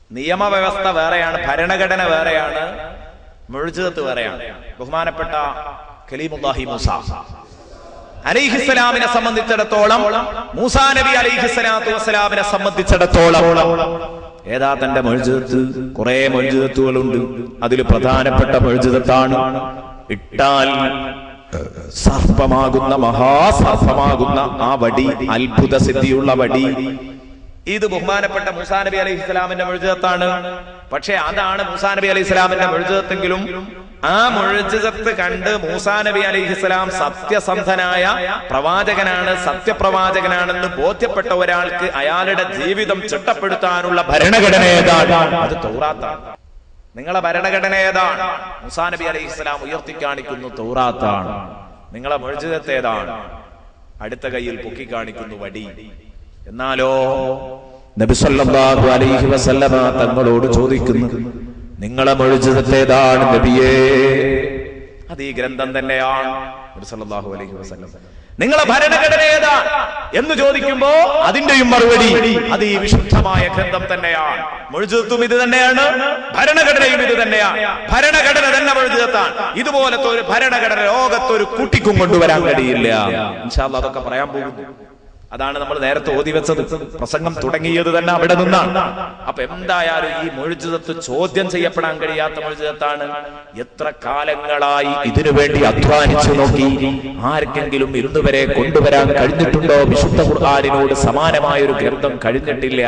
നിയമവ്യവസ്ഥ വേറെയാണ് ഭരണഘടന വേറെയാണ് മുഴുജത്ത് വേറെയാണ് ബഹുമാനപ്പെട്ട ഖലീമുല്ലാഹി മൂസ അലിഹിസ്സലാമിനെ സംബന്ധിച്ചിടത്തോളം മൂസാ നബി അലിഹിസ്സലാത്തു വസ്സലാമിനെ സംബന്ധിച്ചിടത്തോളം ഏതാ തന്റെ മൊഴിജത്ത് കുറെ മൊഴിജത്തുകളുണ്ട് അതിൽ പ്രധാനപ്പെട്ട മൊഴിജത്താണ് ഇട്ടാൽ സർപ്പമാകുന്ന മഹാസർപ്പമാകുന്ന ആ വടി അത്ഭുത സിദ്ധിയുള്ള വടി ഇത് ബഹുമാനപ്പെട്ട മൂസാ നബി അലൈഹി ഇസ്ലാമിന്റെ മുഴുജത്താണ് പക്ഷെ അതാണ് മൂസാ നബി അലൈഹി ഇസ്ലാമിന്റെ മുഴുജത്തെങ്കിലും ആ മുഴുജത്ത് കണ്ട് മൂസാ നബി അലൈഹി ഇസ്ലാം സത്യസന്ധനായ പ്രവാചകനാണ് സത്യപ്രവാചകനാണെന്ന് ബോധ്യപ്പെട്ട ഒരാൾക്ക് അയാളുടെ ജീവിതം ചിട്ടപ്പെടുത്താനുള്ള ഭരണഘടന ഏതാണ് അത് തൗറാത്താണ് നിങ്ങളെ ഭരണഘടന ഏതാണ് മുസാ നബി അലൈഹി ഇസ്ലാം ഉയർത്തി കാണിക്കുന്നു തൗറാത്താണ് നിങ്ങളെ മുഴുജത്ത് ഏതാണ് അടുത്ത കയ്യിൽ പൊക്കി കാണിക്കുന്നു വടി എന്നാലോ നബി സല്ലല്ലാഹു അലൈഹി വസല്ലമ തങ്ങളോട് ചോദിക്കുന്നു നിങ്ങളെ മൊഴിച്ചതേതാണ് നബിയേ അത് ഈ ഗ്രന്ഥം തന്നെയാണ് നബി സല്ലല്ലാഹു അലൈഹി വസല്ലം നിങ്ങളെ ഭരണഘടന ഏതാ എന്ന് ചോദിക്കുമ്പോ അതിന്റെയും മറുപടി അത് ഈ വിശുദ്ധമായ ഗ്രന്ഥം തന്നെയാണ് മൊഴിജത്തും ഇത് തന്നെയാണ് ഭരണഘടനയും ഇത് തന്നെയാണ് ഭരണഘടന തന്നെ മൊഴിജത്താണ് ഇതുപോലത്തെ ഒരു ഭരണഘടന ലോകത്തൊരു കുട്ടിക്കും കൊണ്ടുവരാൻ കഴിയില്ല ഇൻഷാ അല്ലാഹ് അതൊക്കെ പറയാൻ പോകുന്നു അതാണ് നമ്മൾ നേരത്തെ ഓതി വെച്ചത് പ്രസംഗം തുടങ്ങിയത് തന്നെ അവിടെ നിന്നാണ് അപ്പൊ എന്തായാലും ഈ മൊഴിജിതത്ത് ചോദ്യം ചെയ്യപ്പെടാൻ കഴിയാത്ത മൊഴിജിതത്താണ് എത്ര കാലങ്ങളായി ഇതിനു വേണ്ടി അധ്വാനിച്ചു നോക്കി ആർക്കെങ്കിലും ഇന്നുവരെ കൊണ്ടുവരാൻ കഴിഞ്ഞിട്ടുണ്ടോ വിശുദ്ധ ഖുർആാനിനോട് സമാനമായ ഒരു ഗ്രന്ഥം കഴിഞ്ഞിട്ടില്ല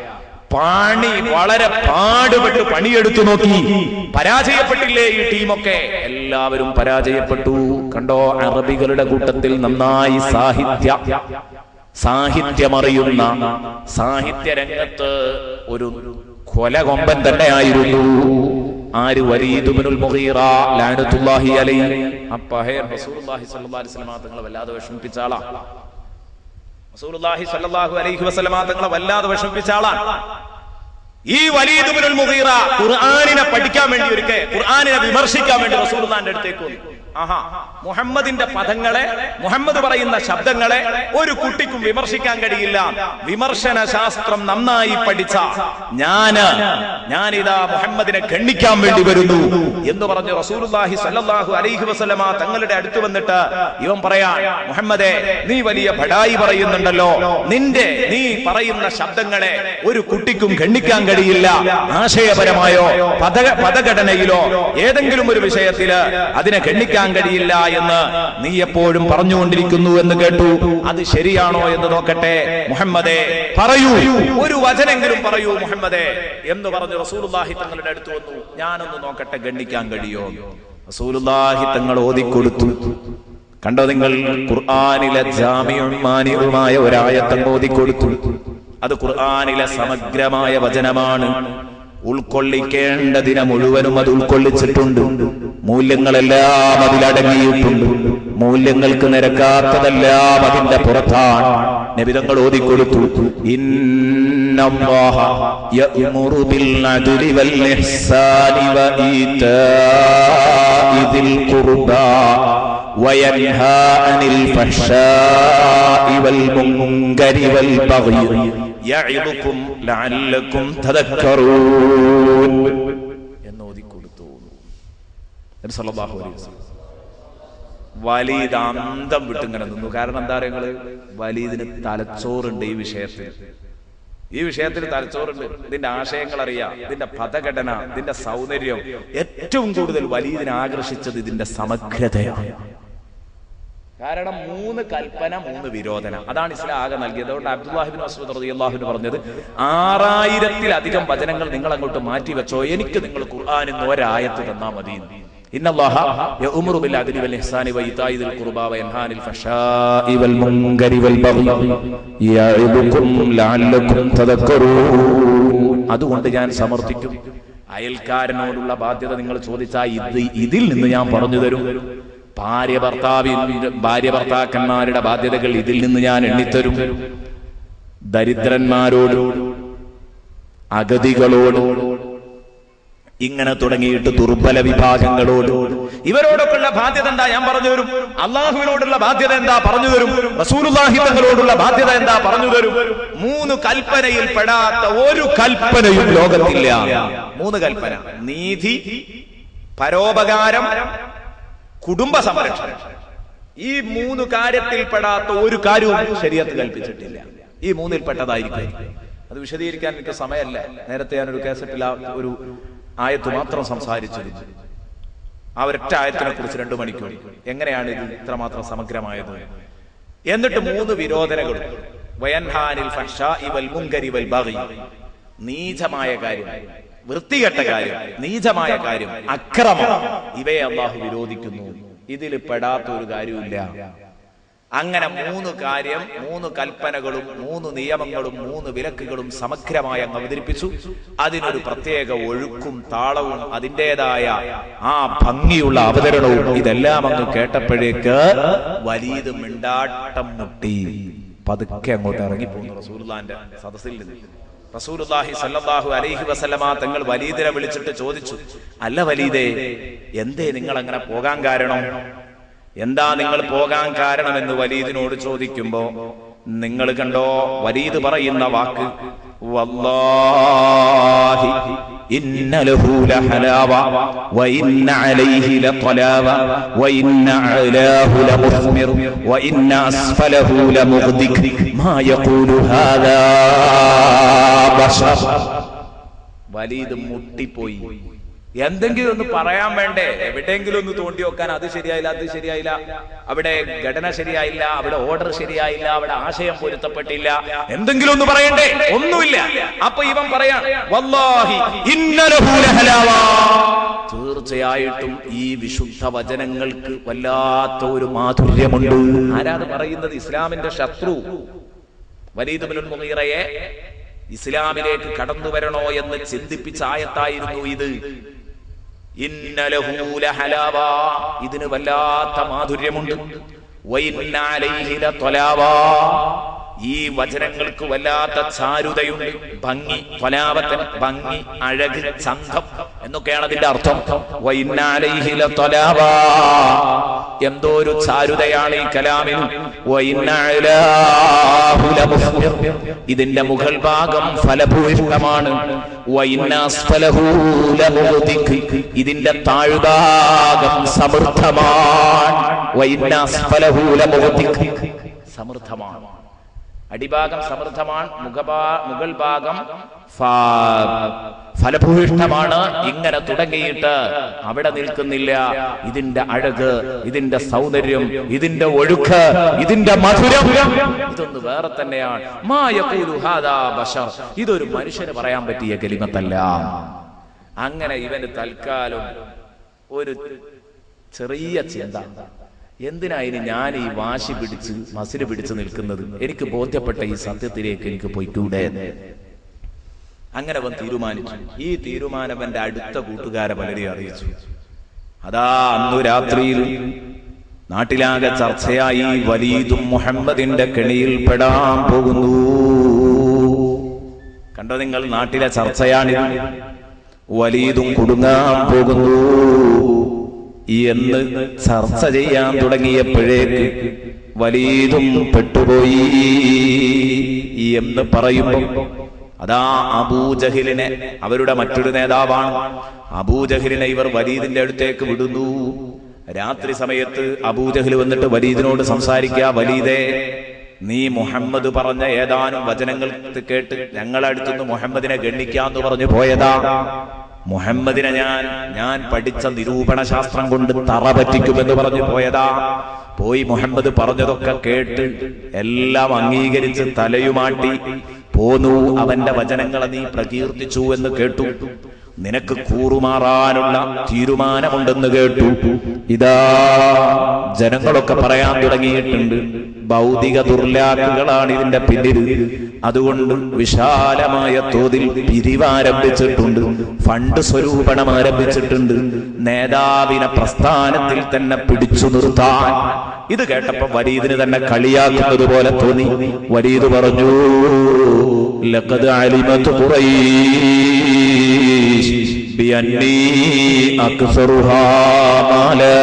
പണി വളരെ പാടുപെട്ട് പണിയെടുത്തു നോക്കി പരാജയപ്പെട്ടില്ലേ ഈ ടീമൊക്കെ എല്ലാവരും പരാജയപ്പെട്ടു കണ്ടോ അറബികളുടെ കൂട്ടത്തിൽ നന്നായി സാഹിത്യ സാഹിത്യമറിയുന്ന സാഹിത്യ രംഗത്ത് ഒരു കൊലകൊമ്പൻ തന്നെയായിരുന്നു ആര് വരീദുബിനുൽ മുഗീറ ലാനത്തുല്ലാഹി അലൈഹി അപ്പഹേർ റസൂലുള്ളാഹി സ്വല്ലല്ലാഹി അലൈഹി വസല്ലം തങ്ങളെ വല്ലാതെ വിഷമിപ്പിച്ച ആളാ റസൂലുള്ളാഹി സ്വല്ലല്ലാഹു അലൈഹി വസല്ലം തങ്ങളെ വല്ലാതെ വിഷമിപ്പിച്ച ആളാണ് ഈ വലീദുബിനുൽ മുഗീറ ഖുർആനിനെ പഠിക്കാൻ വേണ്ടി ഒരുക്കെ ഖുർആനിനെ വിമർശിക്കാൻ വേണ്ടി റസൂലുള്ളാഹിന്റെ അടുത്തേക്ക് വന്നു ആഹാ മുഹമ്മദിന്റെ പദങ്ങളെ മുഹമ്മദ് പറയുന്ന ശബ്ദങ്ങളെ ഒരു കുട്ടിക്കും വിമർശിക്കാൻ കഴിയില്ല വിമർശന ശാസ്ത്രം നന്നായി പഠിച്ച ഞാന് ഞാനിതാ മുഹമ്മദിനെ ഖണ്ഡിക്കാൻ വേണ്ടി വരുന്നു എന്ന് പറഞ്ഞു റസൂലുള്ളാഹി സ്വല്ലല്ലാഹു അലൈഹി വസല്ലമ തങ്ങളുടെ അടുത്ത് വന്നിട്ട് ഇവൻ പറയാ മുഹമ്മദെ നീ വലിയ ബഡായി പറയുന്നുണ്ടല്ലോ നിന്റെ നീ പറയുന്ന ശബ്ദങ്ങളെ ഒരു കുട്ടിക്കും ഖണ്ഡിക്കാൻ കഴിയില്ല ആശയപരമായോ പദ പദഘടനയിലോ ഏതെങ്കിലും ഒരു വിഷയത്തില് അതിനെ ഖണ്ഡിക്കാൻ കഴിയില്ല എന്ന് നീ എപ്പോഴും പറഞ്ഞുകൊണ്ടിരിക്കുന്നു എന്ന് കേട്ടു അത് ശരിയാണോ എന്ന് നോക്കട്ടെ മുഹമ്മദേ പറയൂ ഒരു വചനെങ്കിലും പറയൂ മുഹമ്മദേ എന്ന് പറഞ്ഞു റസൂലുള്ളാഹി തങ്ങളുടെ അടുത്ത് വന്നു ഞാനൊന്ന് നോക്കട്ടെ ഗണ്ണിക്കാൻ കഴിയോ റസൂലുള്ളാഹി തങ്ങൾ ഓതിക്കൊടുത്തു കണ്ടോ നിങ്ങൾ ഖുർആനിലെ ജാമിയും മാനിയുമായ ഒരായത്തം ഓതിക്കൊടുത്തു അത് ഖുർആനിലെ സമഗ്രമായ വചനമാണ് ഉൾക്കൊള്ളിക്കേണ്ടതിനെ മുഴുവനും അത് ഉൾക്കൊള്ളിച്ചിട്ടുണ്ട് മൂല്യങ്ങളെല്ലാം അതിലടങ്ങിയിട്ടുണ്ട് മൂല്യങ്ങൾക്ക് നിരക്കാത്തതെല്ലാം അതിന്റെ പുറത്താണ് നബിതങ്ങൾ ഓതിക്കൊടുത്തു ഇന്നല്ലാഹ യഅ്മുറു ബിൽ അദ്ലി വൽ ഇഹ്സാനി വ ഈതാഇ ദിൽ ഖുർബാ وينهى عن الفحشاء والمنكر والبغي يعظكم لعلكم تذكرون എന്ന് ഓതിക്കൊടുത്തു നബി സല്ലല്ലാഹു അലൈഹി വസല്ലം വലീദ് അന്തം വിട്ടിങ്ങനെ നിന്നു കാരണം എന്താ പറയുക നിങ്ങള് വലീദിന് തലച്ചോറുണ്ട് ഈ വിഷയത്തിൽ ഈ വിഷയത്തിൽ തലച്ചോറുണ്ട് ഇതിന്റെ ആശയങ്ങൾ അറിയാം ഇതിന്റെ പദഘടന ഇതിന്റെ സൗന്ദര്യം ഏറ്റവും കൂടുതൽ വലീദിനെ ആകർഷിച്ചത് ഇതിന്റെ സമഗ്രതയാണ് കാരണം മൂന്ന് കൽപ്പന മൂന്ന് വിരോധന അതാണ് ഇസ്ലാം ആകെ നൽകിയത് അതുകൊണ്ട് അബ്ദുല്ലാഹിബിൻ മസൂദ് റളിയല്ലാഹുവിന് പറഞ്ഞത് ആറായിരത്തിലധികം വചനങ്ങൾ നിങ്ങൾ അങ്ങോട്ട് മാറ്റി വെച്ചോ എനിക്ക് നിങ്ങൾ ഖുർആനിൽ നിന്ന് ഒരായത്ത് തന്നാ മതി ഇന്നല്ലാഹ യഅ്മുറു ബിൽ അദ്ലി വൽ ഇഹ്സാനി വഇതാഇ ദിൽ ഖുർബാ വയൻഹാനിൽ ഫഹ്ശാഇ വൽ മുൻകരി വൽ ബഗ്യി യഅിദുകും ലഅല്ലകും തദക്കറൂൻ അതുകൊണ്ട് ഞാൻ സമർത്ഥിക്കും അയൽക്കാരനോടുള്ള ബാധ്യത നിങ്ങൾ ചോദിച്ചാൽ ഇത് ഇതിൽ നിന്ന് ഞാൻ പറഞ്ഞു തരും ഭാര്യ ഭർത്താവിന്റെ ഭാര്യ ഭർത്താക്കന്മാരുടെ ബാധ്യതകൾ ഇതിൽ നിന്ന് ഞാൻ എണ്ണിത്തരും ദരിദ്രന്മാരോട് അഗതികളോട് ഇങ്ങനെ തുടങ്ങിയിട്ട് ദുർബല വിഭാഗങ്ങളോട് ഇവരോടൊക്കെയുള്ള ബാധ്യത എന്താ ഞാൻ പറഞ്ഞു തരും അള്ളാഹുവിനോടുള്ള ബാധ്യത എന്താ പറഞ്ഞു തരും റസൂലുള്ളാഹി തങ്ങളോടുള്ള ബാധ്യത എന്താ പറഞ്ഞു തരും മൂന്ന് കൽപ്പനയിൽ പെടാത്ത ഒരു കൽപ്പനയും ലോകത്തില്ല മൂന്ന് കൽപ്പന നീതി പരോപകാരം കുടുംബ സംരക്ഷണം ഈ മൂന്ന് കാര്യത്തിൽ പെടാത്ത ഒരു കാര്യവും ശരീരത്ത് കൽപ്പിച്ചിട്ടില്ല ഈ മൂന്നിൽ പെട്ടതായിരിക്കും അത് വിശദീകരിക്കാൻ എനിക്ക് സമയമല്ല നേരത്തെ ഞാനൊരു കേസറ്റിൽ ആ ഒരു ആയത്ത് മാത്രം സംസാരിച്ചിരുന്നു ആ ഒരൊറ്റ ആയത്തിനെ കുറിച്ച് രണ്ടു മണിക്കൂർ എങ്ങനെയാണ് ഇത് ഇത്രമാത്രം സമഗ്രമായത് എന്നിട്ട് മൂന്ന് വിരോധനകളും വയൻഹാനിൽ ഫഹ്ശാഇ വൽ മുങ്കരി വൽ ബഗി നീചമായ കാര്യം വൃത്തികെട്ട കാര്യം നീചമായ കാര്യം അക്രമം ഇവയെ അള്ളാഹു വിരോധിക്കുന്നു ഇതിൽ പെടാത്ത ഒരു കാര്യമില്ല അങ്ങനെ മൂന്ന് കാര്യം മൂന്ന് കൽപ്പനകളും മൂന്ന് നിയമങ്ങളും മൂന്ന് വിലക്കുകളും സമഗ്രമായി അങ്ങ് അവതരിപ്പിച്ചു അതിനൊരു പ്രത്യേക ഒഴുക്കും താളവും അതിൻ്റെതായ ആ ഭംഗിയുള്ള അവതരണവും ഇതെല്ലാം അങ്ങ് കേട്ടപ്പോഴേക്ക് വലിയത് മിണ്ടാട്ടം മുട്ടി പതുക്കെ അങ്ങോട്ട് ഇറങ്ങിപ്പോന്നു റസൂലുള്ളാന്റെ സദസ്സിൽ നിന്ന് റസൂലുള്ളാഹി സല്ലല്ലാഹു അലൈഹി വസല്ലമ തങ്ങൾ വലീദിനെ വിളിച്ചിട്ട് ചോദിച്ചു അല്ല വലീദേ എന്തേ നിങ്ങൾ അങ്ങനെ പോകാൻ കാരണം എന്താ നിങ്ങൾ പോകാൻ കാരണമെന്ന് വലീദിനോട് ചോദിക്കുമ്പോ നിങ്ങൾ കണ്ടോ വലീദ് പറയുന്ന വാക്ക് വല്ലാഹി ഇന്ന ലഹു ലഹലാവ വഇന്ന അലൈഹി ലത്ലാവ വഇന്ന അലാഹു ലമുസ്മിർ വഇന്ന അസ്ഫലഹു ലമുഗ്ദിക് മാ യഖൂലു ഹാദാ ബശർ വലീദ് മുട്ടിപ്പോയി എന്തെങ്കിലും ഒന്ന് പറയാൻ വേണ്ടേ എവിടെയെങ്കിലും ഒന്ന് തോണ്ടി വെക്കാൻ അത് ശരിയായില്ല അത് ശരിയായില്ല അവിടെ ഘടന ശരിയായില്ല അവിടെ ഓർഡർ ശരിയായില്ല അവിടെ ആശയം പൊരുത്തപ്പെട്ടില്ല എന്തെങ്കിലും ഒന്ന് പറയണ്ടേ ഒന്നുമില്ല അപ്പൊ ഇവൻ പറയാൻ വല്ലാഹി ഇന്നലഹു ലഹലാവാ. തീർച്ചയായിട്ടും ഈ വിശുദ്ധ വചനങ്ങൾക്ക് വല്ലാത്ത ഒരു മാധുര്യമുണ്ട് ആരാണ് പറയുന്നത് ഇസ്ലാമിന്റെ ശത്രു വലീദ് ബിനുൽ മുഗീറയെ ഇസ്ലാമിലേക്ക് കടന്നു വരണോ എന്ന് ചിന്തിപ്പിച്ച ആയത്തായിരുന്നു ഇത് ഇന്നലഹു ലഹലാവ. ഇതിന് വല്ലാത്ത മാധുര്യമുണ്ട് വഇന്ന അലൈഹി ലത്വലാവ. ഈ വചനങ്ങൾക്ക് വല്ലാത്ത ചാരുതയുണ്ട് ഭംഗി ത്വലാവത്തൻ ഭംഗി അഴക് ചന്തം എന്നൊക്കെയാണ് അതിന്റെ അർത്ഥം വഇന്ന അലൈഹി ലത്വലാവ. എന്തോ ഒരു ചാരുതയാണ് ഈ കലാമിന് വഇന്ന അലാഹു ലമുസ്മിർ. ഇതിന്റെ മുകൾ ഭാഗം ഫലഭൂയിഷ്ടമാണ് വഇന്ന അസ്ഫലഹു ലമുഗ്ദിക്. ഇതിന്റെ താഴ്ഭാഗം സമൃദ്ധമാണ് വഇന്ന അസ്ഫലഹു ലമുഗ്ദിക്. സമൃദ്ധമാണ് അടിഭാഗം സമൃദ്ധമാണ് മുഖഭാ മുകൾ ഭാഗം ഫ- ഫലഭൂയിഷ്ടമാണ് ഇങ്ങനെ തുടങ്ങിയിട്ട് അവിടെ നിൽക്കുന്നില്ല ഇതിന്റെ അഴക് ഇതിന്റെ സൗന്ദര്യം ഇതിന്റെ ഒഴുക്ക് ഇതിന്റെ മധുരം ഇതൊന്ന് വേറെ തന്നെയാണ് മാ യഖൂലു ഹാദാ ബശർ. ഇതൊരു മനുഷ്യന് പറയാൻ പറ്റിയ കലിമത്തല്ല അങ്ങനെ ഇവന് തൽക്കാലം ഒരു ചെറിയ ചിന്ത എന്തിനായിന് ഞാൻ ഈ വാശി പിടിച്ച് മസിന് പിടിച്ച് നിൽക്കുന്നത് എനിക്ക് ബോധ്യപ്പെട്ട ഈ സത്യത്തിലേക്ക് എനിക്ക് പോയിക്കൂടെ അങ്ങനെ അവൻ തീരുമാനിച്ചു ഈ തീരുമാനം എന്റെ അടുത്ത കൂട്ടുകാരെ പലരെയും അറിയിച്ചു അതാ അന്നു രാത്രിയിൽ നാട്ടിലാകെ ചർച്ചയായി വലീദും മുഹമ്മദിന്റെ കെണിയിൽ പെടാൻ പോകുന്നു കണ്ടോ നിങ്ങൾ നാട്ടിലെ ചർച്ചയാണിത് വലീദും കുടുങ്ങാൻ പോകുന്നു എന്ന് ചർച്ച ചെയ്യാൻ തുടങ്ങിയപ്പോഴേക്ക് വലീദും പെട്ടുപോയി എന്ന് പറയുമ്പോൾ അതാ അബൂജഹിലിനെ അവരുടെ മറ്റൊരു നേതാവാണ് അബൂജഹിലിനെ ഇവർ വലീദിന്റെ അടുത്തേക്ക് വിടുന്നു രാത്രി സമയത്ത് അബൂജഹിൽ വന്നിട്ട് വലീദിനോട് സംസാരിക്കുക വലീദേ നീ മുഹമ്മദ് പറഞ്ഞ ഏതാനും വചനങ്ങൾ കേട്ട് ഞങ്ങളടുത്തുനിന്ന് മുഹമ്മദിനെ ഗണ്ണിക്കാന്ന് പറഞ്ഞു പോയതാ മുഹമ്മദിനെ ഞാൻ ഞാൻ പഠിച്ച നിരൂപണ ശാസ്ത്രം കൊണ്ട് തറ പറ്റിക്കുമെന്ന് പറഞ്ഞു പോയതാ പോയി മുഹമ്മദ് പറഞ്ഞതൊക്കെ കേട്ട് എല്ലാം അംഗീകരിച്ച് തലയുമാട്ടി പോന്നു അവന്റെ വചനങ്ങളെ നീ പ്രകീർത്തിച്ചു എന്ന് കേട്ടു നിനക്ക് കൂറുമാറാനുള്ള തീരുമാനമുണ്ടെന്ന് കേട്ടു ഇതാ ജനങ്ങളൊക്കെ പറയാൻ തുടങ്ങിയിട്ടുണ്ട് ഭൗതിക ദുർലാക്കുകളാണ് ഇതിന്റെ പിന്നിൽ അതുകൊണ്ട് വിശാലമായ തോതിൽ പിരിവാരംഭിച്ചിട്ടുണ്ട് ഫണ്ട് സ്വരൂപണം ആരംഭിച്ചിട്ടുണ്ട് നേതാവിനെ പ്രസ്ഥാനത്തിൽ തന്നെ പിടിച്ചു നിർത്താൻ ഇത് കേട്ടപ്പോ വരീദിന് തന്നെ കളിയാക്കുന്നത് പോലെ തോന്നി വരീദ് പറഞ്ഞു ലഖദ് അലിമത്ത് ഖുറൈശ് بأني أكثرها مالا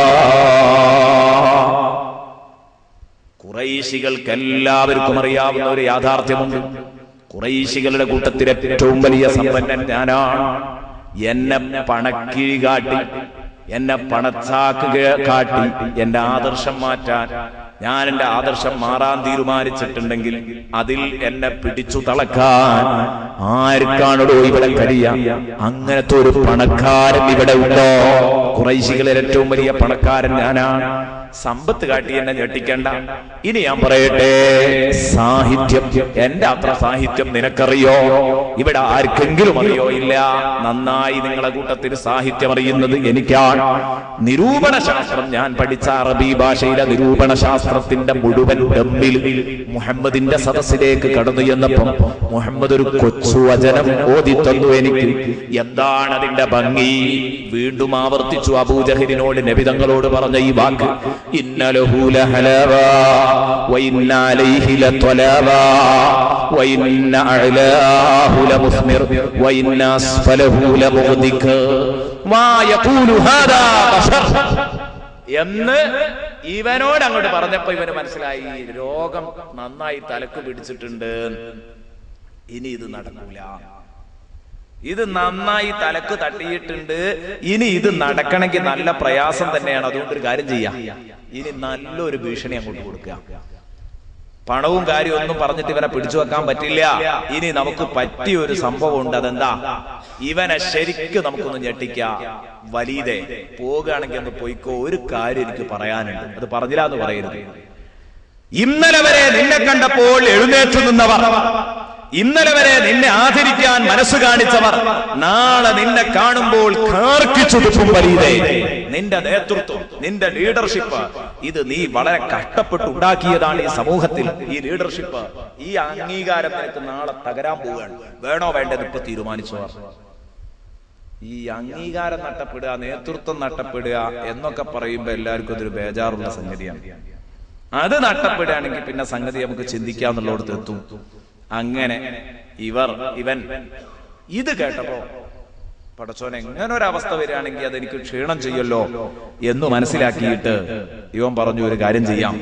കുറൈശികൾക്ക് എല്ലാവർക്കും അറിയാവുന്ന ഒരു യാഥാർത്ഥ്യമുണ്ട് കുറൈശികളുടെ കൂട്ടത്തിൽ ഏറ്റവും വലിയ സമ്പന്നൻ ഞാനാണ് എന്നെ പണക്കിഴി കാട്ടി എന്നെ പണച്ചാക്ക് കേ- കാട്ടി എന്റെ ആദർശം മാറ്റാൻ ഞാൻ എന്റെ ആദർശം മാറാൻ തീരുമാനിച്ചിട്ടുണ്ടെങ്കിൽ അതിൽ എന്നെ പിടിച്ചു തളക്കാൻ ആർക്കാണോ ഇവിടെ കഴിയ അങ്ങനത്തെ ഒരു പണക്കാരൻ ഇവിടെ ഉണ്ടോ കുറൈശികളിൽ ഏറ്റവും വലിയ പണക്കാരൻ ഞാനാണ് സമ്പത്ത് കാട്ടി എന്നെ ഞെട്ടിക്കണ്ട ഇനി ഞാൻ പറയട്ടെ സാഹിത്യം എന്റെ അത്ര സാഹിത്യം നിനക്കറിയോ ഇവിടെ ആർക്കെങ്കിലും അറിയോ ഇല്ല നന്നായി നിങ്ങളെ കൂട്ടത്തിൽ സാഹിത്യം അറിയുന്നത് എനിക്കാണ് നിരൂപണ ശാസ്ത്രം ഞാൻ പഠിച്ച അറബി ഭാഷയിലെ നിരൂപണ ശാസ്ത്രത്തിന്റെ മുഴുവൻ ഡമ്മിൽ മുഹമ്മദിന്റെ സദസ്സിലേക്ക് കടന്നു ചെന്നപ്പം മുഹമ്മദ് ഒരു കൊച്ചു വചനം ഓതി തന്നു എനിക്ക് എന്താണ് അതിന്റെ ഭംഗി വീണ്ടും ആവർത്തിച്ചു അബൂജഹലിനോട് നബിതങ്ങളോട് പറഞ്ഞ ഈ വാക്ക് ഇന്നലഹൂല ഹലവ വൈന്ന അലൈഹി ലത്വലവ വൈന്ന അഅലാഹു ലമുസ്മിർ വൈന്ന അസ്ഫലഹു ലമുഗ്ദിക് മാ യഖൂലു ഹാദാ ബശർ എന്ന് ഇവനോട് അങ്ങോട്ട് പറഞ്ഞപ്പോ ഇവന് മനസ്സിലായി രോഗം നന്നായി തലക്ക് പിടിച്ചിട്ടുണ്ട് ഇനി ഇത് നടക്കൂല ഇത് നന്നായി തലക്ക് തട്ടിയിട്ടുണ്ട് ഇനി ഇത് നടക്കണമെങ്കിൽ നല്ല പ്രയാസം തന്നെയാണ് അതുകൊണ്ട് ഒരു കാര്യം ചെയ്യാം ഇനി നല്ലൊരു ഭീഷണി അങ്ങോട്ട് കൊടുക്കുക പണവും കാര്യവും ഒന്നും പറഞ്ഞിട്ട് ഇവനെ പിടിച്ചു വെക്കാൻ പറ്റില്ല ഇനി നമുക്ക് പറ്റിയ ഒരു സംഭവം ഉണ്ട് അതെന്താ ഇവനെ ശരിക്കും നമുക്കൊന്ന് ഞെട്ടിക്കാം വലീതെ പോകുകയാണെങ്കിൽ ഒന്ന് പോയിക്കോ ഒരു കാര്യം എനിക്ക് പറയാനുണ്ട് അത് പറഞ്ഞില്ല എന്ന് പറയരുത് ഇന്നലെ വരെ നിന്നെ കണ്ടപ്പോൾ എഴുന്നേറ്റ് നിന്നവർ ഇന്നലെ വരെ നിന്നെ ആദരിക്കാൻ മനസ്സ് കാണിച്ചവർ നാളെ നിന്നെ കാണുമ്പോൾ കാർക്കിച്ചുടുക്കും വലിയതേ നിന്റെ നേതൃത്വം നിന്റെ ലീഡർഷിപ്പ് ഇത് നീ വളരെ കഷ്ടപ്പെട്ട് ഉണ്ടാക്കിയതാണ് ഈ സമൂഹത്തിൽ ഈ ലീഡർഷിപ്പ് ഈ അംഗീകാരം നിനക്ക് നാളെ തകരാൻ പോവുകയാണ് വേണോ വേണ്ടത് ഇപ്പൊ തീരുമാനിച്ചവർ ഈ അംഗീകാരം നഷ്ടപ്പെടുക നേതൃത്വം നഷ്ടപ്പെടുക എന്നൊക്കെ പറയുമ്പോ എല്ലാവർക്കും അതൊരു ബേജാറുള്ള സംഗതിയാണ് അത് നഷ്ടപ്പെടുകയാണെങ്കിൽ പിന്നെ സംഗതി നമുക്ക് ചിന്തിക്കാന്നുള്ളടത്ത് എത്തും അങ്ങനെ ഇവർ ഇവൻ ഇത് കേട്ടപ്പോ പടച്ചോൻ എങ്ങനെ ഒരു അവസ്ഥ വരികയാണെങ്കിൽ അതെനിക്ക് ക്ഷീണം ചെയ്യല്ലോ എന്ന് മനസ്സിലാക്കിയിട്ട് ഇവൻ പറഞ്ഞു ഒരു കാര്യം ചെയ്യാം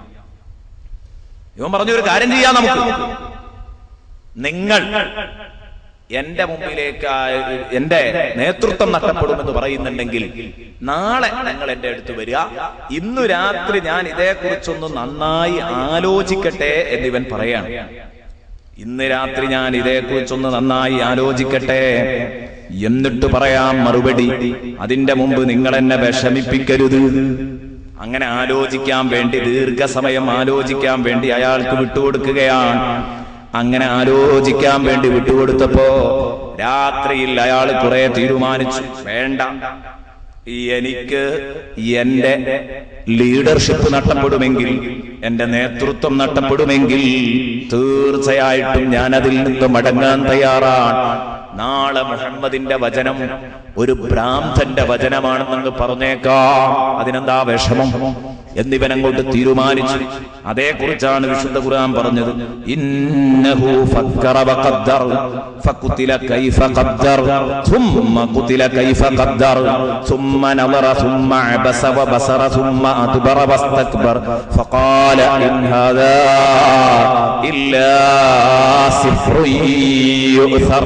ഇവൻ പറഞ്ഞു ഒരു കാര്യം ചെയ്യാം നമുക്ക് നിങ്ങൾ എന്റെ മുമ്പിലേക്ക് ആ, എന്റെ നേതൃത്വം നഷ്ടപ്പെടുമെന്ന് പറയുന്നുണ്ടെങ്കിൽ നാളെ നിങ്ങൾ എന്റെ അടുത്ത് വരിക ഇന്നു രാത്രി ഞാൻ ഇതേക്കുറിച്ചൊന്ന് നന്നായി ആലോചിക്കട്ടെ എന്നിവൻ പറയാണ് ഇന്ന് രാത്രി ഞാൻ ഇതേക്കുറിച്ചൊന്ന് നന്നായി ആലോചിക്കട്ടെ എന്നിട്ട് പറയാം മറുപടി അതിന്റെ മുമ്പ് നിങ്ങൾ എന്നെ വിഷമിപ്പിക്കരുത് അങ്ങനെ ആലോചിക്കാൻ വേണ്ടി ദീർഘസമയം ആലോചിക്കാൻ വേണ്ടി അയാൾക്ക് വിട്ടുകൊടുക്കുകയാണ് അങ്ങനെ ആലോചിക്കാൻ വേണ്ടി വിട്ടുകൊടുത്തപ്പോ രാത്രിയിൽ അയാൾ കുറെ തീരുമാനിച്ചു വേണ്ട എനിക്ക് എന്റെ ലീഡർഷിപ്പ് നഷ്ടപ്പെടുമെങ്കിൽ എന്റെ നേതൃത്വം നഷ്ടപ്പെടുമെങ്കിൽ തീർച്ചയായിട്ടും ഞാൻ അതിൽ നിന്ന് മടങ്ങാൻ തയ്യാറാണ് നാളെ മുഹമ്മദിന്റെ വചനം ഒരു ഭ്രാന്തന്റെ വചനമാണെന്ന് പറഞ്ഞേക്കാം അതിനെന്താ വിഷമം എന്നിവൻ അങ്ങോട്ട് തീരുമാനിച്ചു അതേക്കുറിച്ചാണ് വിശുദ്ധ ഖുർആൻ പറഞ്ഞത് ഇന്നഹു ഫക്കറ വഖദ്ദർ ഫഖുതില കൈഫ ഖദ്ദർ ثم قتل كيف قدر ثم نظر ثم عبس وبصر ثم أدبر واستكبر فقال إن هذا إلا سحر يؤثر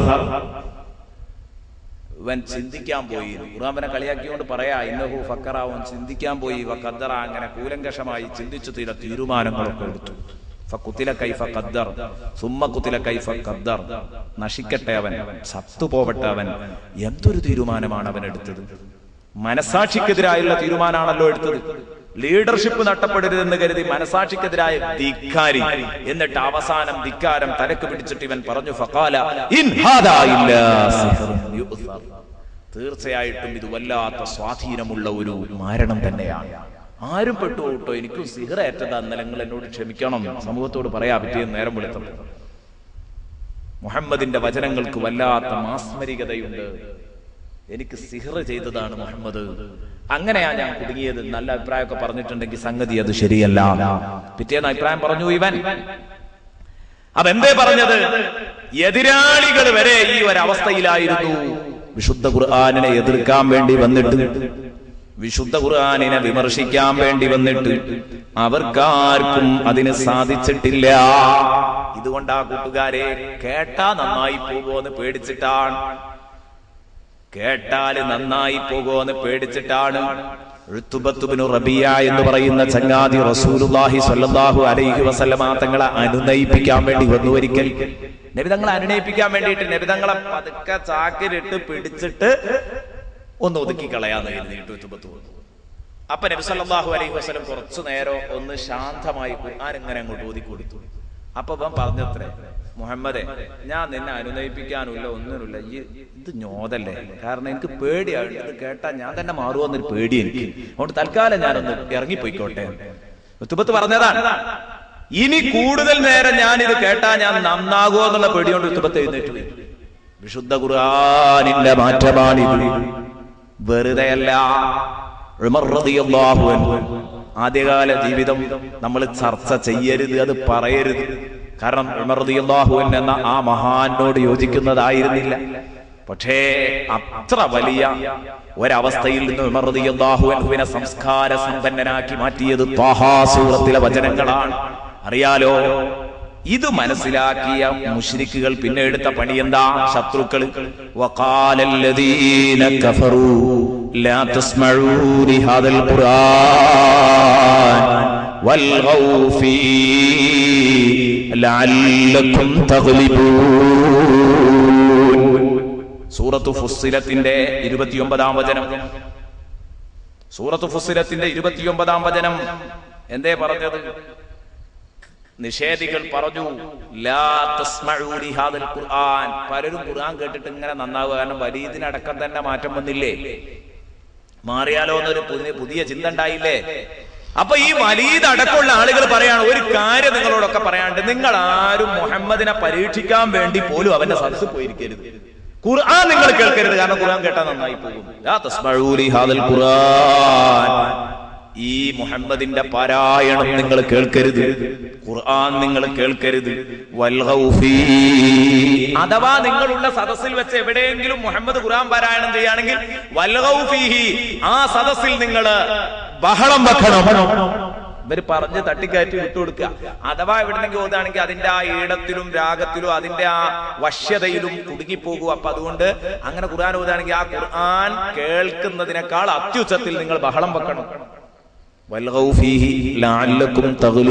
ഇവൻ ചിന്തിക്കാൻ പോയി ഖുറാബനെ കളിയാക്കിയോണ്ട് പറയാ ഇന്നഹു ഫക്കറാവൻ ചിന്തിക്കാൻ പോയി ഖദ്ദറ അങ്ങനെ കൂലങ്കഷമായി ചിന്തിച്ചു തീരെ തീരുമാനങ്ങളൊക്കെ എടുത്തു ഫക്കുത്തില കൈഫ ഖദ്ദർ സുമ്മ കുത്തില കൈഫ ഖദ്ദർ നശിക്കട്ടെ അവൻ ചത്തുപോവട്ടെ അവൻ എന്തൊരു തീരുമാനമാണ് അവൻ എടുത്തത് മനസാക്ഷിക്കെതിരായുള്ള തീരുമാനമാണല്ലോ എടുത്തത് ലീഡർഷിപ്പ് നഷ്ടപ്പെടരുതെന്ന് കരുതി മനസാക്ഷിക്കെതിരായ ധിക്കാരി എന്നിട്ട് അവസാനം ധിക്കാരം തലക്ക് പിടിച്ചിട്ട് ഇവൻ പറഞ്ഞു ഫഖാല ഇൻ ഹാദാ ഇല്ലാ സിഹ്റുൻ യുഅ്സർ. തീർച്ചയായിട്ടും ഇത് വല്ലാത്ത സ്വാധീനമുള്ള ഒരു മാരണം തന്നെയാണ് ആരും പെട്ടു കേട്ടോ എനിക്കും സിഹറേറ്റതാ ഇന്നലെ നിങ്ങൾ എന്നോട് ക്ഷമിക്കണം സമൂഹത്തോട് പറയാ പറ്റിയെന്ന് നേരം വിളിത്തപ്പോൾ മുഹമ്മദിന്റെ വചനങ്ങൾക്ക് വല്ലാത്ത മാസ്മരികതയുണ്ട് എനിക്ക് സിഹർ ചെയ്തതാണ് മുഹമ്മദ് അങ്ങനെയാ ഞാൻ കുടുങ്ങിയത് നല്ല അഭിപ്രായമൊക്കെ പറഞ്ഞിട്ടുണ്ടെങ്കിൽ സംഗതി അത് ശരിയല്ല പിറ്റേന്ന് അഭിപ്രായം പറഞ്ഞു ഇവൻ അതെന്തേ പറഞ്ഞത് എതിരാളികൾ വരെ ഈ ഒരു അവസ്ഥയിലായിരുന്നു വിശുദ്ധ ഖുർആാനിനെ എതിർക്കാൻ വേണ്ടി വന്നിട്ട് വിശുദ്ധ ഖുർആാനിനെ വിമർശിക്കാൻ വേണ്ടി വന്നിട്ട് അവർക്കാർക്കും അതിന് സാധിച്ചിട്ടില്ല ഇതുകൊണ്ട് ആ കൂട്ടുകാരെ കേട്ടാ നന്നായി പോകുമെന്ന് പേടിച്ചിട്ടാണ് കേട്ടാല് നന്നായി പോകുമെന്ന് പേടിച്ചിട്ടാണ് ഉഴുത്തുബത്തുബിനു റബിയ എന്ന് പറയുന്ന ചങ്ങാതി റസൂലുല്ലാഹി സ്വല്ലല്ലാഹു അലൈഹി വസല്ലമ തങ്ങളെ അനുനയിപ്പിക്കാൻ വേണ്ടി വന്നു ഒരിക്കൽ നബി തങ്ങളെ അനുനയിപ്പിക്കാൻ വേണ്ടിയിട്ട് നബി തങ്ങളെ പതുക്കെ ചാക്കിലിട്ട് പിടിച്ചിട്ട് ഒന്ന് ഒതുക്കി കളയാന്ന് കരുതിയിട്ട് ഉഴുത്തുബത്ത് വന്നു അപ്പൊ നബി സല്ലല്ലാഹു അലൈഹി വസല്ലം കുറച്ചു നേരം ഒന്ന് ശാന്തമായി ഖുർആൻ ഇങ്ങനെ അങ്ങോട്ട് ഓതി കൊടുത്തു അപ്പൊ ഇവൻ പറഞ്ഞത്രേ മുഹമ്മദെ ഞാൻ നിന്നെ അനുനയിപ്പിക്കാനുമില്ല ഒന്നിനുമില്ല ഈ ഇത് ഞോതല്ലേ കാരണം എനിക്ക് പേടിയാണ് ഇത് കേട്ടാ ഞാൻ തന്നെ മാറുമെന്നൊരു പേടി എനിക്ക് അതുകൊണ്ട് തൽക്കാലം ഞാനൊന്ന് ഇറങ്ങിപ്പോയിക്കോട്ടെ ഉത്തുബത്ത് പറഞ്ഞതാണ് ഇനി കൂടുതൽ നേരം ഞാൻ ഇത് കേട്ടാ ഞാൻ നന്നാകുമോ എന്നുള്ള പേടിയോണ്ട് ഉത്തുബത്ത് എഴുന്നേറ്റ് പോയി വിശുദ്ധ ഖുർആനിന്റെ മാറ്റമാണിത് വെറുതെയല്ല ഉമർ റളിയല്ലാഹു അൻഹു ആദ്യകാല ജീവിതം നമ്മൾ ചർച്ച ചെയ്യരുത് അത് പറയരുത് കാരണം ഉമർ റളിയല്ലാഹു അൻഹു എന്ന ആ മഹാനോട് യോജിക്കുന്നതായിരുന്നില്ല പക്ഷേ അത്ര വലിയ ഒരവസ്ഥയിൽ നിന്ന് ഉമർ റളിയല്ലാഹു അൻഹുവിനെ സംസ്കാര സമ്പന്നനാക്കി മാറ്റിയത് ത്വാഹാ സൂറത്തിലെ വചനങ്ങളാണ് അറിയാലോ ഇത് മനസ്സിലാക്കിയ മുശ്രിക്കുകൾ പിന്നെ എടുത്ത പണി എന്താ ശത്രുക്കൾ വഖാലല്ലദീന കഫറൂ ലാ തസ്മഊ ലിഹാദൽ ഖുർആൻ വൽഗൗ ഫീ ലഅല്ലക്കും തഗ്ലിബൂൻ സൂറത്തു ഫുസ്സിലത്തിന്റെ ഇരുപത്തിയൊമ്പതാം വചനം സൂറത്തു ഫുസ്സിലത്തിന്റെ ഇരുപത്തിയൊമ്പതാം വചനം എന്തേ പറഞ്ഞത് നിഷേധികൾ പറഞ്ഞു ലാ തസ്മഊ ലിഹാദൽ ഖുർആൻ പലരും ഖുർആൻ കേട്ടിട്ട് ഇങ്ങനെ നന്നാവുക കാരണം വലീദിനടക്കം തന്നെ മാറ്റം വന്നില്ലേ മാറിയാലോ എന്നൊരു പുതിയ പുതിയ ചിന്ത ഉണ്ടായില്ലേ അപ്പൊ ഈ വലീദ് അടക്കമുള്ള ആളുകൾ പറയാണ് ഒരു കാര്യം നിങ്ങളോടൊക്കെ പറയാണ്ട് നിങ്ങൾ ആരും മുഹമ്മദിനെ പരീക്ഷിക്കാൻ വേണ്ടി പോലും അവന്റെ സദസ് പോയിരിക്കരുത് ഖുർആൻ നിങ്ങൾ കേൾക്കരുത് കാരണം ഖുർആൻ കേട്ടാൽ നന്നായി പോകും ലാ തസ്മഊ ലിഹാദൽ ഖുർആൻ ഈ മുഹമ്മദിന്റെ പാരായണം നിങ്ങൾ കേൾക്കരുത് ഖുർആൻ നിങ്ങൾ കേൾക്കരുത് വൽഗൗ ഫീ. അഥവാ നിങ്ങളുള്ള സദസ്സിൽ വെച്ച് എവിടെയെങ്കിലും മുഹമ്മദ് ഖുർആൻ പാരായണം ചെയ്യുകയാണെങ്കിൽ വൽഗൗ ഫീഹി ആ സദസ്സിൽ നിങ്ങൾ ബഹളം വെക്കണം ഇവര് പറഞ്ഞ് തട്ടിക്കയറ്റി വിട്ടുകൊടുക്കുക അഥവാ എവിടെന്നെങ്കിൽ ഓതാണെങ്കിൽ അതിന്റെ ആ ഈടത്തിലും രാഗത്തിലും അതിന്റെ ആ വശ്യതയിലും കുടുങ്ങിപ്പോകും അപ്പൊ അതുകൊണ്ട് അങ്ങനെ ഖുർആൻ ഓതാണെങ്കിൽ ആ ഖുർആൻ കേൾക്കുന്നതിനേക്കാൾ അത്യുച്ചത്തിൽ നിങ്ങൾ ബഹളം വെക്കണം വൽഗൗ ഫീഹി ലഅല്ലക്കും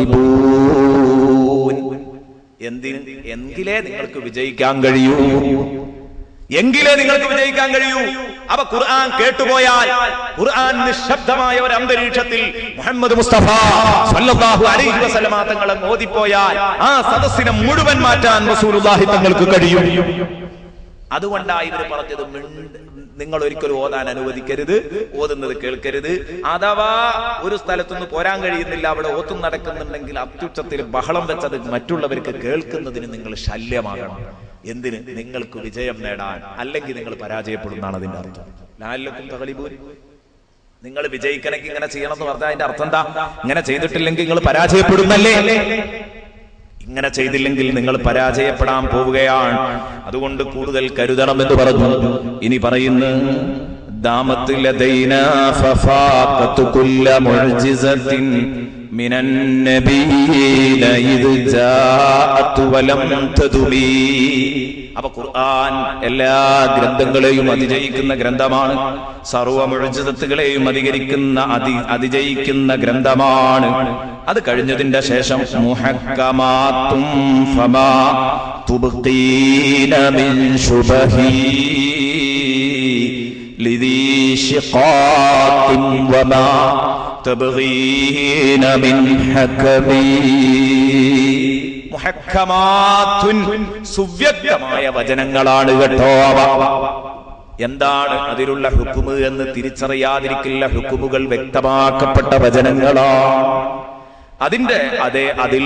തഗ്ലിബൂൻ എന്തിന് എങ്കിലേ നിങ്ങൾക്ക് വിജയിക്കാൻ കഴിയൂ എങ്കിലേ നിങ്ങൾക്ക് വിജയിക്കാൻ കഴിയൂ അവ ഖുർആൻ കേട്ടുപോയാൽ ഖുർആൻ നിശബ്ദമായ ഒരു അന്തരീക്ഷത്തിൽ മുഹമ്മദ് മുസ്തഫ സല്ലല്ലാഹു അലൈഹി വസല്ലമ തങ്ങളെ മോദിപ്പോയാൽ ആ സദസ്സിനെ മുഴുവൻ മാറ്റാൻ റസൂലുള്ളാഹി തങ്ങൾക്ക് കഴിയും അതുകൊണ്ടാണ് ഇവർ പറഞ്ഞത് മിണ്ട് നിങ്ങൾ ഒരിക്കലും ഓതാൻ അനുവദിക്കരുത് ഓതുന്നത് കേൾക്കരുത് അഥവാ ഒരു സ്ഥലത്തുനിന്ന് പോരാൻ കഴിയുന്നില്ല അവിടെ ഓത്തും നടക്കുന്നുണ്ടെങ്കിൽ അത്യുച്ചത്തിൽ ബഹളം വെച്ചത് മറ്റുള്ളവർക്ക് കേൾക്കുന്നതിന് നിങ്ങൾ ശല്യമാകണം എന്തിന് നിങ്ങൾക്ക് വിജയം നേടാൻ അല്ലെങ്കിൽ നിങ്ങൾ പരാജയപ്പെടുന്നതാണ് അതിന്റെ അർത്ഥം ലാലക്കും തകളിബൂൻ നിങ്ങൾ വിജയിക്കണമെങ്കിൽ ഇങ്ങനെ ചെയ്യണം എന്ന് പറഞ്ഞാൽ അതിന്റെ അർത്ഥം എന്താ ഇങ്ങനെ ചെയ്തിട്ടില്ലെങ്കിൽ നിങ്ങൾ പരാജയപ്പെടുന്നല്ലേ ഇങ്ങനെ ചെയ്തില്ലെങ്കിൽ നിങ്ങൾ പരാജയപ്പെടാൻ പോവുകയാണ് അതുകൊണ്ട് കൂടുതൽ കരുതണം എന്ന് പറഞ്ഞു ഇനി പറയുന്നു ദാമത്ത് ലദൈനാ ഫഫാഖത്ത് കുല്ല മുഅ്ജിസത്തിൻ മിനൻ നബിയ്യീന ഇദ് ജാഅത് വലം തദുമി അപ്പൊ ഖുർആൻ എല്ലാ ഗ്രന്ഥങ്ങളെയും അതിജയിക്കുന്ന ഗ്രന്ഥമാണ് സർവ മുഴുജിതത്തുകളെയും അധികരിക്കുന്ന അതി അതിജയിക്കുന്ന ഗ്രന്ഥമാണ് അത് കഴിഞ്ഞതിന്റെ ശേഷം മുഹക്കമാത്തും ഫമാ തുബ്ഖീന മിൻ ശുബഹി لذي شقاق وما تبغين من حكمي മുഹക്കമാത്തുൻ സുവ്യക്തമായ വചനങ്ങളാണ് കേട്ടോ അവ എന്താണ് അതിലുള്ള ഹുക്കുമ് എന്ന് തിരിച്ചറിയാതിരിക്കില്ല ഹുക്കുമുകൾ വ്യക്തമാക്കപ്പെട്ട വചനങ്ങളാണ് അതിന്റെ അതെ അതിൽ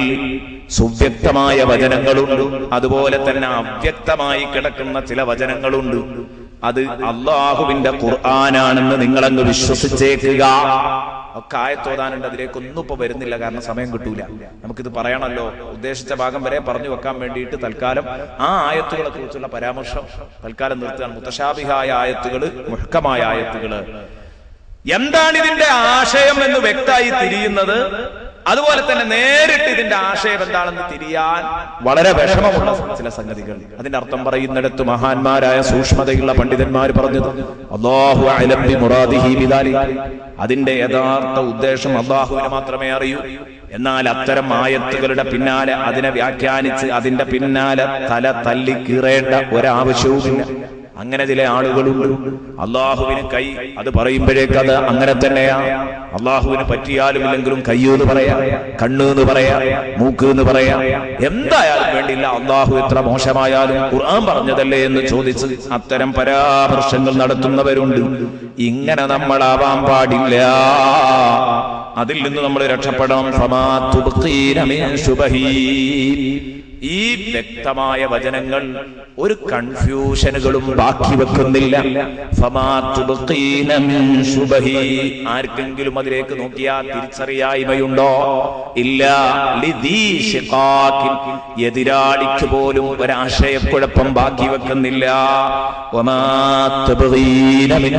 സുവ്യക്തമായ വചനങ്ങളുണ്ട് അതുപോലെ തന്നെ അവ്യക്തമായി കിടക്കുന്ന ചില വചനങ്ങളുണ്ട് അത് അള്ളാഹുവിന്റെ ഖുർആനാണെന്ന് നിങ്ങളങ്ങ് വിശ്വസിച്ചേക്കുക ഒക്കെ ആയത്തോതാനുണ്ട് അതിലേക്ക് ഒന്നും ഇപ്പൊ വരുന്നില്ല കാരണം സമയം കിട്ടൂല നമുക്കിത് പറയണല്ലോ ഉദ്ദേശിച്ച ഭാഗം വരെ പറഞ്ഞു വെക്കാൻ വേണ്ടിയിട്ട് തൽക്കാലം ആ ആയത്തുകളെ കുറിച്ചുള്ള പരാമർശം തൽക്കാലം നിർത്തുകയാണ് മുത്തശാബിഹായ ആയത്തുകള് മുഹക്കമായ ആയത്തുകള് എന്താണ് ഇതിന്റെ ആശയം എന്ന് വ്യക്തമായി തിരിയുന്നത് അതുപോലെ തന്നെ നേരിട്ട് ഇതിന്റെ ആശയം എന്താണെന്ന് തിരിയാൻ വളരെ വിഷമമുള്ള ചില സംഗതികൾ അതിന്റെ അർത്ഥം പറയുന്നിടത്ത് മഹാന്മാരായ സൂക്ഷ്മതയുള്ള പണ്ഡിതന്മാർ പറഞ്ഞത് അള്ളാഹു അലം ബി മുറാദിഹി ബിദാലിക്. അതിന്റെ യഥാർത്ഥ ഉദ്ദേശം അള്ളാഹുവിന് മാത്രമേ അറിയൂ എന്നാൽ അത്തരം ആയത്തുകളുടെ പിന്നാലെ അതിനെ വ്യാഖ്യാനിച്ച് അതിന്റെ പിന്നാലെ തല തല്ലി കീറേണ്ട ഒരാവശ്യവുമില്ല അങ്ങനെ ചില ആളുകളുണ്ട് അള്ളാഹുവിന് കൈ അത് പറയുമ്പോഴേക്ക് അത് അങ്ങനെ തന്നെയാ അള്ളാഹുവിന് പറ്റിയാലും ഇല്ലെങ്കിലും കയ്യൂന്ന് പറയാ കണ്ണ് എന്ന് പറയാ മൂക്ക് എന്ന് പറയാ എന്തായാലും വേണ്ടില്ല അള്ളാഹു എത്ര മോശമായാലും ഖുർആൻ പറഞ്ഞതല്ലേ എന്ന് ചോദിച്ച് അത്തരം പരാമർശങ്ങൾ നടത്തുന്നവരുണ്ട് ഇങ്ങനെ നമ്മളാവാൻ പാടില്ല അതിൽ നിന്ന് നമ്മൾ രക്ഷപ്പെടണം ഫമാ തുബ്ഖീന മിൻ ശുബഹീ ഈ വ്യക്തമായ വചനങ്ങൾ ഒരു കൺഫ്യൂഷനുകളും ബാക്കി വെക്കുന്നില്ല ഫമാ തുബ്ഖീന മിൻ ശുബഹി. ആർക്കെങ്കിലും അതിലേക്ക് നോക്കിയാൽ തിരിച്ചറിയായ്മയുണ്ടോ ഇല്ല ലിദീ ശിഖാഖിൻ. എതിരാളിക്ക് പോലും ഒരാശയക്കുഴപ്പം ബാക്കി വെക്കുന്നില്ല വമാ തുബ്ഖീന മിൻ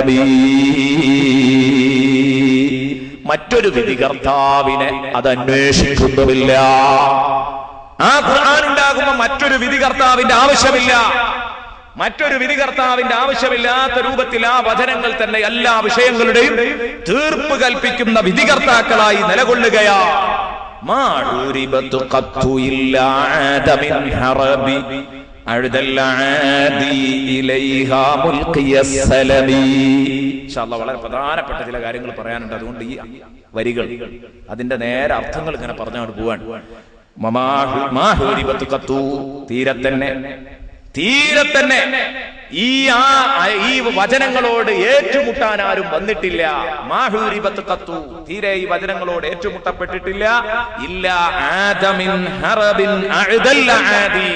ഹകമീ. മറ്റൊരു വിധികർത്താവിനെ അത് അന്വേഷിക്കുന്നുമില്ല ആ ഖുർആൻ ഉണ്ടാകുമ്പോ മറ്റൊരു വിധികർത്താവിന്റെ ആവശ്യമില്ല മറ്റൊരു വിധികർത്താവിന്റെ ആവശ്യമില്ലാത്ത രൂപത്തിൽ ആ വചനങ്ങൾ തന്നെ എല്ലാ വിഷയങ്ങളുടെയും തീർപ്പ് കൽപ്പിക്കുന്ന വിധികർത്താക്കളായി നിലകൊള്ളുകയാ മാഴൂരിബത്തു ഖത്തു ഇല്ലാ ആദമിൻ ഹറബി അഴുതല്ല ആദി ഇലൈഹാ മുൽഖിയ സലമി ഇൻഷാ അല്ലാഹ് വളരെ പ്രധാനപ്പെട്ട ചില കാര്യങ്ങൾ പറയാനുണ്ട് അതുകൊണ്ട് ഈ വരികൾ അതിന്റെ നേരെ അർത്ഥങ്ങൾ ഇങ്ങനെ പറഞ്ഞുകൊണ്ട് പോവാൻ മമാഹു- മാഹൂരിബത്തു ഖത്തു തീരെ തന്നെ തീരെ തന്നെ ഈ ആ ഈ വചനങ്ങളോട് ഏറ്റുമുട്ടാൻ ആരും വന്നിട്ടില്ല മാഹൂരിബത്ത് കത്തു തീരെ ഈ വചനങ്ങളോട് ഏറ്റുമുട്ടപ്പെട്ടിട്ടില്ല ഇല്ല ആദമിൻ ഹറബിൻ അഅ്ദല്ല ആദി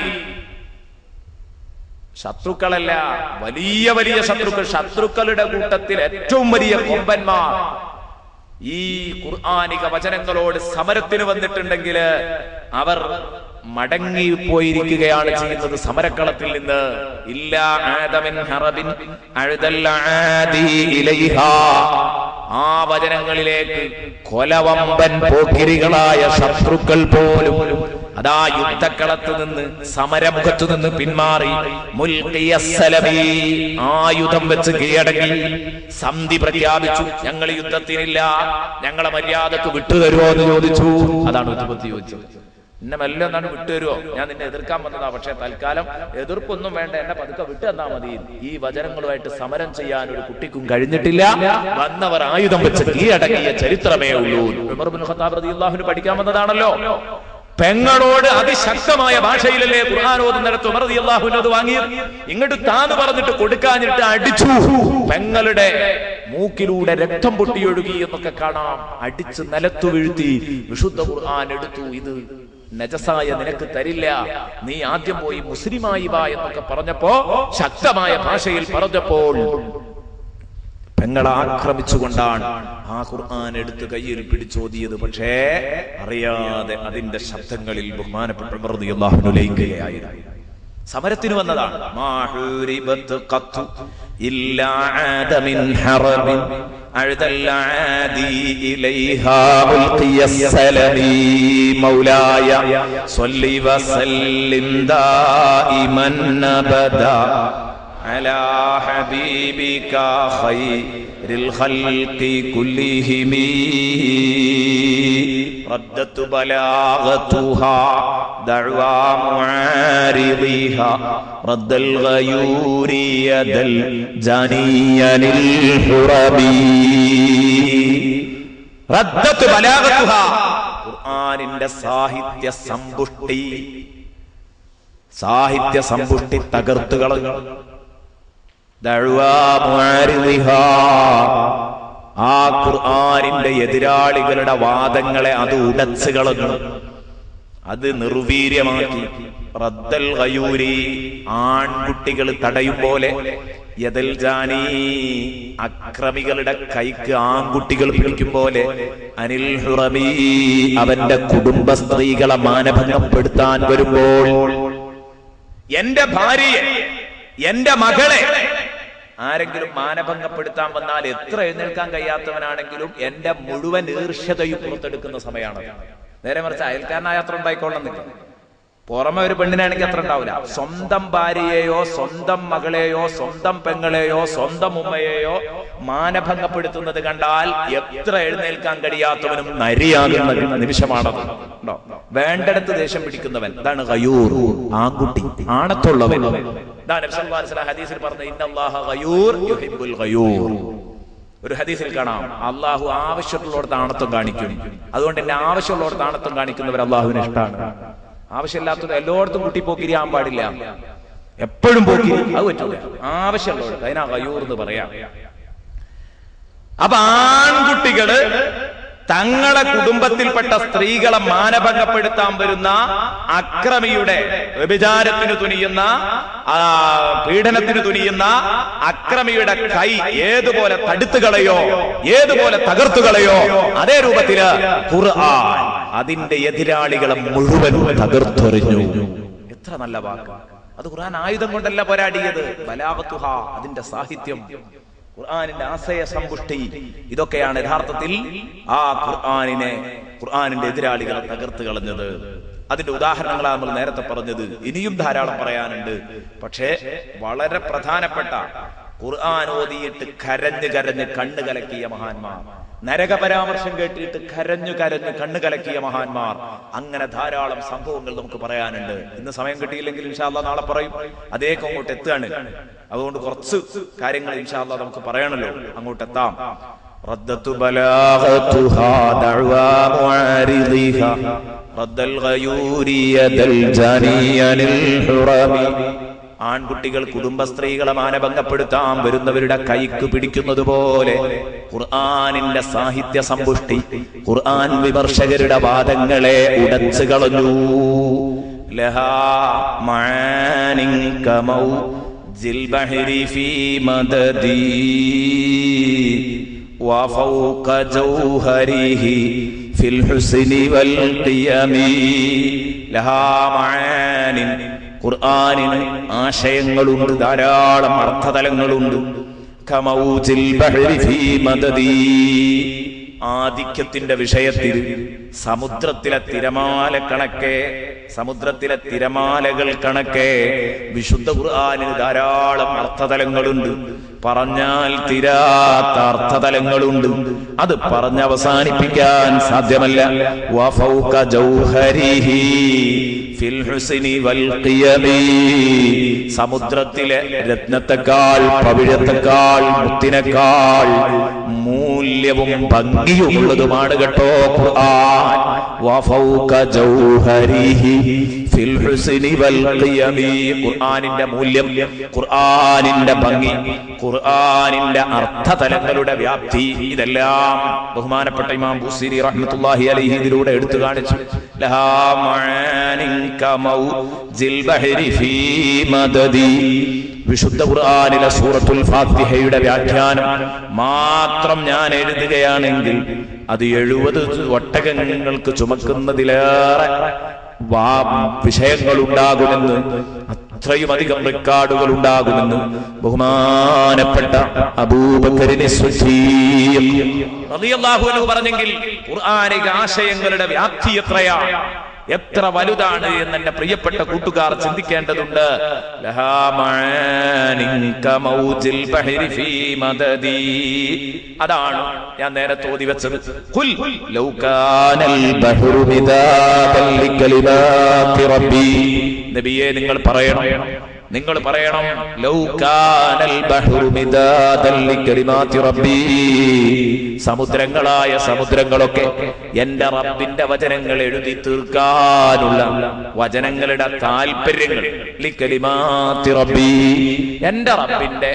ശത്രുക്കളല്ല വലിയ വലിയ ശത്രുക്കൾ ശത്രുക്കളുടെ കൂട്ടത്തിൽ ഏറ്റവും വലിയ കൊമ്പന്മാർ ഈ ഖുർആാനിക വചനങ്ങളോട് സമരത്തിന് വന്നിട്ടുണ്ടെങ്കിൽ അവർ മടങ്ങി പോയിരിക്കുകയാണ് ചെയ്യുന്നത് സമരക്കളത്തിൽ നിന്ന് ഇല്ല ആദമിൻ ഹറബിൻ അഴുതല്ല ആദി ഇലൈഹാ. ആ വചനങ്ങളിലേക്ക് കൊലവമ്പൻ പോക്കിരികളായ ശത്രുക്കൾ പോലും അതാ യുദ്ധക്കളത്ത് നിന്ന് സമരമുഖത്തു നിന്ന് പിന്മാറി മുൽക്കിയ സലമി ആയുധം വെച്ച് കീഴടങ്ങി സന്ധി പ്രഖ്യാപിച്ചു ഞങ്ങൾ യുദ്ധത്തിനില്ല ഞങ്ങളെ മര്യാദക്ക് വിട്ടുതരുമോ എന്ന് ചോദിച്ചു അതാണ് ഉദ്യമത്തി ചോദിച്ചത് എന്നെ മെല്ലെ എന്നാണ് വിട്ടുതരുമോ ഞാൻ നിന്നെ എതിർക്കാൻ വന്നതാ പക്ഷെ തൽക്കാലം എതിർപ്പൊന്നും വേണ്ട എന്നെ പതുക്കെ വിട്ടു തന്നാ മതി ഈ വചനങ്ങളുമായിട്ട് സമരം ചെയ്യാൻ ഒരു കുട്ടിക്കും കഴിഞ്ഞിട്ടില്ല വന്നവർ ആയുധം വെച്ച് കീഴടങ്ങിയ ചരിത്രമേ ഉള്ളൂ ഉമർ ബിൻ ഖത്താബ് റളിയല്ലാഹുവിന് പഠിക്കാൻ വന്നതാണല്ലോ പെങ്ങളോട് അതിശക്തമായ ഭാഷയിലല്ലേ ഖുർആൻ ഓതുന്നിടത്ത് ഉമർ റളിയല്ലാഹുവിന് അത് വാങ്ങിയത് ഇങ്ങോട്ട് താന്ന് പറഞ്ഞിട്ട് കൊടുക്കാഞ്ഞിട്ട് അടിച്ചു പെങ്ങളുടെ മൂക്കിലൂടെ രക്തം പൊട്ടിയൊഴുകി എന്നൊക്കെ കാണാം അടിച്ച് നിലത്തു വീഴ്ത്തി വിശുദ്ധ ഖുർആൻ എടുത്തു ഇത് നജസായ നിനക്ക് തരില്ല നീ ആദ്യം പോയി മുസ്ലിമായി വാ എന്നൊക്കെ പറഞ്ഞപ്പോ ശക്തമായ ഭാഷയിൽ പറഞ്ഞപ്പോൾ പെങ്ങളെ ആക്രമിച്ചുകൊണ്ടാണ് ആ ഖുർആൻ എടുത്ത് കയ്യിൽ പിടിച്ചോതിയത് പക്ഷേ അറിയാതെ അതിന്റെ ശബ്ദങ്ങളിൽ ബഹുമാനപ്പെട്ട ഉമർ റളിയല്ലാഹു ലയിക്കുകയായിരുന്നു സമരത്തിന് വന്നതാണ് മാഹൂരിബത്ത് ഖത്തു ഇല്ലാ ആദമിൻ ഹറബിൻ അഴുതല്ല ആദി ഇലൈഹാ മുൽഖിയ സലമി മൗലായ സ്വല്ലി വസല്ലിം ദായിമൻ അബദാ على حبيبك خير الخلق كلهم ردت بلاغتها دعوى معارضها رد الغيور يد الجاني للحرب റദ്ദത്ത് ബലാഗത്തുഹ ഖുർആനിന്റെ സാഹിത്യ സമ്പുഷ്ടി സാഹിത്യ സമ്പുഷ്ടി തകർത്തു കളഞ്ഞു ദഅ്വാ മുആരിദിഹാ. ആ ഖുർആനിന്റെ എതിരാളികളുടെ വാദങ്ങളെ അത് ഉടച്ചു കളഞ്ഞു അത് നിർവീര്യമാക്കി റദ്ദൽ ഗയൂരി ആൺകുട്ടികൾ തടയും പോലെ യദൽ ജാനി അക്രമികളുടെ കൈക്ക് ആൺകുട്ടികൾ പിടിക്കും പോലെ അനിൽ ഹുറമി അവന്റെ കുടുംബ സ്ത്രീകളെ മാനഭംഗപ്പെടുത്താൻ വരുമ്പോൾ എന്റെ ഭാര്യയെ എന്റെ മകളെ ആരെങ്കിലും മാനഭംഗപ്പെടുത്താൻ വന്നാൽ എത്ര എഴുന്നേൽക്കാൻ കഴിയാത്തവനാണെങ്കിലും എന്റെ മുഴുവൻ ഈർഷ്യതയും പുറത്തെടുക്കുന്ന സമയമാണ് നേരെ മറിച്ച് അയൽക്കാരനായ അത്ര ഉണ്ടായിക്കൊള്ളുന്നില്ല പുറമെ ഒരു പെണ്ണിനാണെങ്കിൽ അത്ര ഉണ്ടാവില്ല സ്വന്തം ഭാര്യയെയോ സ്വന്തം മകളെയോ സ്വന്തം പെങ്ങളെയോ സ്വന്തം ഉമ്മയെയോ മാനഭംഗപ്പെടുത്തുന്നത് കണ്ടാൽ എത്ര എഴുന്നേൽക്കാൻ കഴിയാത്തവനും നരിയാകുന്ന നിമിഷമാണത് ഉണ്ടോ വേണ്ടടത്ത് ദേഷ്യം പിടിക്കുന്നവൻ ഇതാണ് ഗയൂർ ആൺകുട്ടി ആണത്തുള്ളവൻ ഇതാണ് നബി സല്ലല്ലാഹു അലൈഹി വസല്ലം ഹദീസിൽ പറഞ്ഞത് ഇന്നല്ലാഹ ഗയൂർ യുഹിബ്ബുൽ ഗയൂർ ഒരു ഹദീസിൽ കാണാം അള്ളാഹു ആവശ്യമുള്ളവർക്ക് ആണത്വം കാണിക്കും അതുകൊണ്ട് എന്നെ ആവശ്യമുള്ളവർക്ക് ആണത്വം കാണിക്കുന്നവർ അള്ളാഹുവിന് ഇഷ്ടമാണ് ആവശ്യമില്ലാത്തത് എല്ലായിടത്തും കുട്ടി പോക്കിരി ആവാൻ പാടില്ല എപ്പോഴും പോക്കിരി അത് പറ്റൂല ആവശ്യമുള്ളവർക്ക് അതിനാ കയ്യൂർ എന്ന് പറയാം അപ്പൊ ആൺകുട്ടികള് തങ്ങളെ കുടുംബത്തിൽപ്പെട്ട സ്ത്രീകളെ മാനഭംഗപ്പെടുത്താൻ വരുന്ന അക്രമിയുടെ വ്യഭിചാരത്തിന് തുനിയുന്ന ആ, പീഡനത്തിന് തുനിയുന്ന അക്രമിയുടെ കൈ ഏതുപോലെ തടുത്തുകളയോ ഏതുപോലെ തകർത്തുകളയോ അതേ രൂപത്തില് ഖുർആൻ അതിന്റെ എതിരാളികളെ മുഴുവൻ തകർത്തെറിഞ്ഞു എത്ര നല്ല വാക്ക് അത് ഖുർആൻ ആയുധം കൊണ്ടല്ല പോരാടിയത് ബലാവത്തുഹ അതിന്റെ സാഹിത്യം ഖുർആനിന്റെ ആശയ സമ്പുഷ്ടി ഇതൊക്കെയാണ് യഥാർത്ഥത്തിൽ ആ ഖുർആനിനെ ഖുർആനിന്റെ എതിരാളികളെ തകർത്ത് കളഞ്ഞത് അതിന്റെ ഉദാഹരണങ്ങളാണ് നമ്മൾ നേരത്തെ പറഞ്ഞത് ഇനിയും ധാരാളം പറയാനുണ്ട് പക്ഷേ വളരെ പ്രധാനപ്പെട്ട ഖുർആൻ ഓതിയിട്ട് കരഞ്ഞ് കരഞ്ഞ് കണ്ണ് കലക്കിയ മഹാന്മാർ നരക പരാമർശം കേട്ടിട്ട് കരഞ്ഞു കരഞ്ഞു കണ്ണ് കലക്കിയ മഹാന്മാർ അങ്ങനെ ധാരാളം സംഭവങ്ങൾ നമുക്ക് പറയാനുണ്ട് ഇന്ന് സമയം കിട്ടിയില്ലെങ്കിൽ ഇൻഷാല്ല നാളെ പറയും അതേക്ക് അങ്ങോട്ട് എത്തുകയാണ് അതുകൊണ്ട് കുറച്ച് കാര്യങ്ങൾ ഇൻഷാല്ല നമുക്ക് പറയണല്ലോ അങ്ങോട്ട് എത്താം ردت بلاغتها دعوى معارضها رد الغيور يد الجاني عن الحرم ആൺകുട്ടികൾ കുടുംബ സ്ത്രീകളെ മാനഭംഗപ്പെടുത്താൻ വരുന്നവരുടെ കൈക്ക് പിടിക്കുന്നത് പോലെ ഖുർആാനിന്റെ സാഹിത്യ സമ്പുഷ്ടി ഖുർആൻ വിമർശകരുടെ വാദങ്ങളെ ഉടച്ചു കളഞ്ഞു ലഹാ മഅാനിൻ കമൗ ജിൽ ബഹരി ഫീ മദദി وفوق جوهره في الحسن والقيم لها معان ഖുർആാനിന് ആശയങ്ങളുണ്ട് ധാരാളം അർത്ഥതലങ്ങളുണ്ട് കമൗജിൽ ബഹരി ഫീ മദദി ആധിക്യത്തിന്റെ വിഷയത്തിൽ സമുദ്രത്തിലെ തിരമാല കണക്കെ സമുദ്രത്തിലെ തിരമാലകൾ കണക്കെ വിശുദ്ധ ഖുർആാനിന് ധാരാളം അർത്ഥതലങ്ങളുണ്ട് പറഞ്ഞാൽ തീരാത്ത അർത്ഥതലങ്ങളുണ്ട് അത് പറഞ്ഞ് അവസാനിപ്പിക്കാൻ സാധ്യമല്ല വഫൗക ജൗഹരിഹി ഫിൽ ഹുസ്നി വൽ ഖിയമി സമുദ്രത്തിലെ രത്നത്തെക്കാൾ പവിഴത്തെക്കാൾ മുത്തിനേക്കാൾ മൂല്യവും ഭംഗിയുമുള്ളതുമാണ് കേട്ടോ ഖുർആൻ വഫൗക ജൗഹരിഹി ഫിൽ ഹുസ്നി വൽ ഖിയമി ഖുർആനിന്റെ മൂല്യം ഖുർആനിന്റെ ഭംഗി ഖുർആനിന്റെ അർത്ഥതലങ്ങളുടെ വ്യാപ്തി ഇതെല്ലാം ബഹുമാനപ്പെട്ട ഇമാം ബുസീരി റഹ്മത്തുള്ളാഹി അലൈഹി ഇതിലൂടെ എടുത്തു കാണിച്ചു ലഹാ മഅാനിൻ കമൗജിൽ ബഹരി ഫീ മദദി വിശുദ്ധ ഖുർആനിലെ സൂറത്തുൽ ഫാത്തിഹയുടെ വ്യാഖ്യാനം മാത്രം ഞാൻ എഴുതുകയാണെങ്കിൽ അത് എഴുപത് ഒട്ടകങ്ങൾക്ക് ചുമക്കുന്നതിലേറെ വാ- വിഷയങ്ങളുണ്ടാകുമെന്ന് അത്രയും അധികം റെക്കോർഡുകൾ ഉണ്ടാകുമെന്ന് ബഹുമാനപ്പെട്ട അബൂബക്കരിനെ പറഞ്ഞെങ്കിൽ ഖുർആാനിക ആശയങ്ങളുടെ വ്യാപ്തി എത്രയാണ് എത്ര വലുതാണ് എന്ന് എന്റെ പ്രിയപ്പെട്ട കൂട്ടുകാർ ചിന്തിക്കേണ്ടതുണ്ട് ലഹാ മഅാനിൻ കമൗജിൽ ബഹരി ഫീ മദദി. അതാണ് ഞാൻ നേരത്തെ ഓതി വെച്ചത് ഖുൽ ലൗ കാനൽ ബഹ്റു മിദാദൻ ലികലിമാത്തി റബ്ബി നബിയെ നിങ്ങൾ പറയണം നിങ്ങൾ പറയണം ലൗ കാനൽ ബഹ്റു മിദാദൻ ലികലിമാത്തി റബ്ബി സമുദ്രങ്ങളായ സമുദ്രങ്ങളൊക്കെ എന്റെ റബ്ബിന്റെ വചനങ്ങൾ എഴുതി തീർക്കാനുള്ള വചനങ്ങളുടെ താല്പര്യങ്ങൾ ലിക്കലിമാത്തി റബ്ബി എന്റെ റബ്ബിന്റെ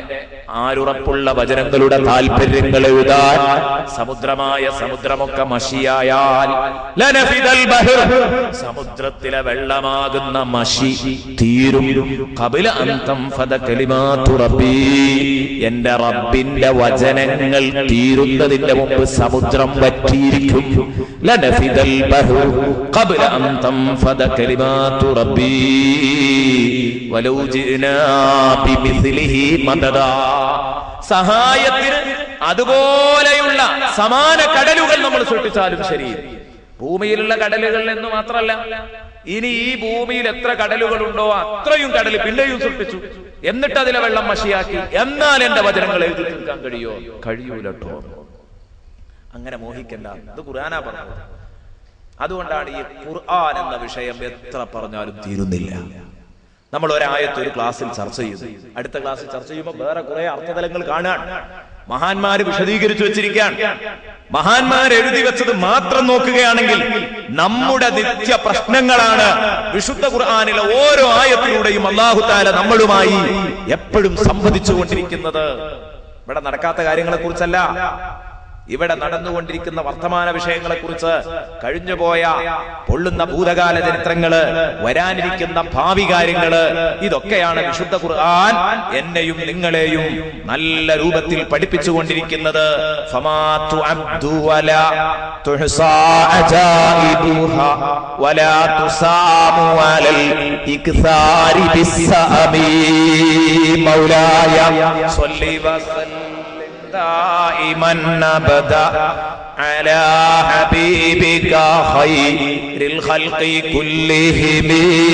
ആരുറപ്പുള്ള വചനങ്ങളുടെ താല്പര്യങ്ങൾ എഴുതാൻ സമുദ്രമായ സമുദ്രമൊക്കെ മഷിയായാൽ ലനഫിദൽ ബഹർ സമുദ്രത്തിലെ വെള്ളമാകുന്ന മഷി തീരും കപില അന്തം ഫദ കലിമാതു റബ്ബി എന്റെ റബ്ബിന്റെ വചനങ്ങൾ തീരുന്നതിന്റെ മുമ്പ് സമുദ്രം വറ്റിയിരിക്കും ലനഫിദൽ ബഹർ കപില അന്തം ഫദ കലിമാതു റബ്ബി വലൗ ജിനാ ബിമിസ്ലിഹി മദദാ സഹായത്തിന് അതുപോലെയുള്ള സമാന കടലുകൾ നമ്മൾ സൃഷ്ടിച്ചാലും ശരി ഭൂമിയിലുള്ള കടലുകൾ എന്ന് മാത്രമല്ല ഇനി ഈ ഭൂമിയിൽ എത്ര കടലുകളുണ്ടോ അത്രയും കടൽ പിന്നെയും സൃഷ്ടിച്ചു എന്നിട്ട് അതിലെ വെള്ളം മഷിയാക്കി എന്നാൽ എന്റെ വചനങ്ങൾ എഴുതി തീർക്കാൻ കഴിയോ കഴിയൂലട്ടോ അങ്ങനെ മോഹിക്കണ്ട ഇത് ഖുർആനാ പറഞ്ഞത് അതുകൊണ്ടാണ് ഈ ഖുർആൻ എന്ന വിഷയം എത്ര പറഞ്ഞാലും തീരുന്നില്ല നമ്മൾ ഒരായത്ത് ഒരു ക്ലാസ്സിൽ ചർച്ച ചെയ്തു അടുത്ത ക്ലാസ്സിൽ ചർച്ച ചെയ്യുമ്പോൾ വേറെ കുറെ അർത്ഥതലങ്ങൾ കാണാൻ മഹാന്മാര് വിശദീകരിച്ചു വെച്ചിരിക്കാൻ മഹാന്മാർ എഴുതി വെച്ചത് മാത്രം നോക്കുകയാണെങ്കിൽ നമ്മുടെ നിത്യ പ്രശ്നങ്ങളാണ് വിശുദ്ധ ഖുർആാനിലെ ഓരോ ആയത്തിലൂടെയും അള്ളാഹു താല നമ്മളുമായി എപ്പോഴും സംവദിച്ചു കൊണ്ടിരിക്കുന്നത് ഇവിടെ നടക്കാത്ത കാര്യങ്ങളെ കുറിച്ചല്ല ഇവിടെ നടന്നുകൊണ്ടിരിക്കുന്ന വർത്തമാന വിഷയങ്ങളെ കുറിച്ച് കഴിഞ്ഞുപോയ പൊള്ളുന്ന ഭൂതകാല ചരിത്രങ്ങള് വരാനിരിക്കുന്ന ഭാവി കാര്യങ്ങള് ഇതൊക്കെയാണ് വിശുദ്ധ ഖുർആൻ എന്നെയും നിങ്ങളെയും നല്ല രൂപത്തിൽ പഠിപ്പിച്ചുകൊണ്ടിരിക്കുന്നത് ഫമാ തുഅബ്ദു വലാ തുഹ്സാ അജായിബുഹാ വലാ തുസാമു അലൽ ഇക്സാരി ബിസ്സഅമി മൗലായ സ്വല്ലി വസല്ലം دائما ابدا على حبيبك خير الخلق كلهم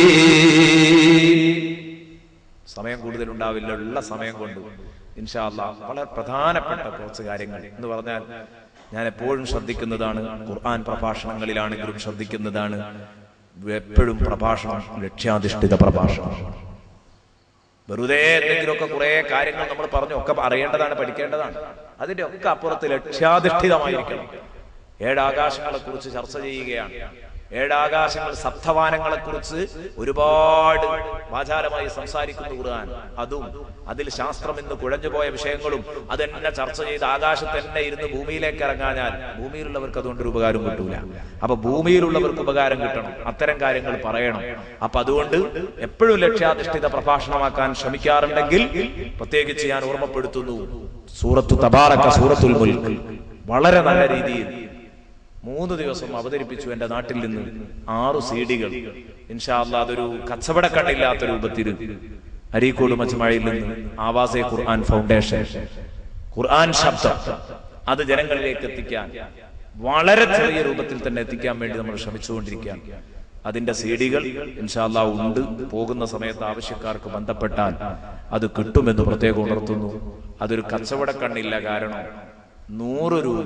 സമയം കൂടുതൽ ഉണ്ടാവില്ല ഉള്ള സമയം കൊണ്ട് ഇൻഷാല്ല വളരെ പ്രധാനപ്പെട്ട കുറച്ച് കാര്യങ്ങൾ എന്ന് പറഞ്ഞാൽ ഞാൻ എപ്പോഴും ശ്രദ്ധിക്കുന്നതാണ് ഖുർആൻ പ്രഭാഷണങ്ങളിലാണെങ്കിലും ശ്രദ്ധിക്കുന്നതാണ് എപ്പോഴും പ്രഭാഷണം ലക്ഷ്യാധിഷ്ഠിത പ്രഭാഷണം വെറുതെ എന്തെങ്കിലുമൊക്കെ കുറെ കാര്യങ്ങൾ നമ്മൾ പറഞ്ഞു ഒക്കെ അറിയേണ്ടതാണ് പഠിക്കേണ്ടതാണ് അതിന്റെ ഒക്കെ അപ്പുറത്ത് ലക്ഷ്യാധിഷ്ഠിതമായിരിക്കണം ഏഴാകാശങ്ങളെ കുറിച്ച് ചർച്ച ചെയ്യുകയാണ് ഏഴാകാശങ്ങൾ സപ്തവാനങ്ങളെ കുറിച്ച് ഒരുപാട് വാചാരമായി സംസാരിക്കുന്നു ഖുർആൻ അതും അതിൽ ശാസ്ത്രം ഇന്ന് കുഴഞ്ഞുപോയ വിഷയങ്ങളും അതെന്നെ ചർച്ച ചെയ്ത് ആകാശത്ത് തന്നെ ഇരുന്ന് ഭൂമിയിലേക്ക് ഇറങ്ങാഞ്ഞാൽ ഭൂമിയിലുള്ളവർക്ക് അതുകൊണ്ട് ഒരു ഉപകാരം കിട്ടൂല അപ്പൊ ഭൂമിയിലുള്ളവർക്ക് ഉപകാരം കിട്ടണം അത്തരം കാര്യങ്ങൾ പറയണം അപ്പൊ അതുകൊണ്ട് എപ്പോഴും ലക്ഷ്യാധിഷ്ഠിത പ്രഭാഷണമാക്കാൻ ശ്രമിക്കാറുണ്ടെങ്കിൽ പ്രത്യേകിച്ച് ഞാൻ ഓർമ്മപ്പെടുത്തുന്നു സൂറത്തു തബാറക്ക സൂറത്തുൽ മുൽക്ക് വളരെ നല്ല രീതിയിൽ മൂന്ന് ദിവസം അവതരിപ്പിച്ചു എന്റെ നാട്ടിൽ നിന്ന് ആറു സീഡികൾ ഇൻഷാല്ല അതൊരു കച്ചവടക്കണ്ണില്ലാത്ത രൂപത്തിൽ അരീക്കോട് മച്ചമഴയിൽ നിന്ന് ആവാസെ ഖുർആൻ ഫൗണ്ടേഷൻ ഖുർആൻ ശബ്ദം അത് ജനങ്ങളിലേക്ക് എത്തിക്കാൻ വളരെ ചെറിയ രൂപത്തിൽ തന്നെ എത്തിക്കാൻ വേണ്ടി നമ്മൾ ശ്രമിച്ചുകൊണ്ടിരിക്കുകയാണ് അതിന്റെ സീഡികൾ ഇൻഷാല്ല ഉണ്ട് പോകുന്ന സമയത്ത് ആവശ്യക്കാർക്ക് ബന്ധപ്പെട്ടാൽ അത് കിട്ടുമെന്ന് പ്രത്യേകം ഉണർത്തുന്നു അതൊരു കച്ചവടക്കണ്ണില്ല കാരണം നൂറ് രൂപ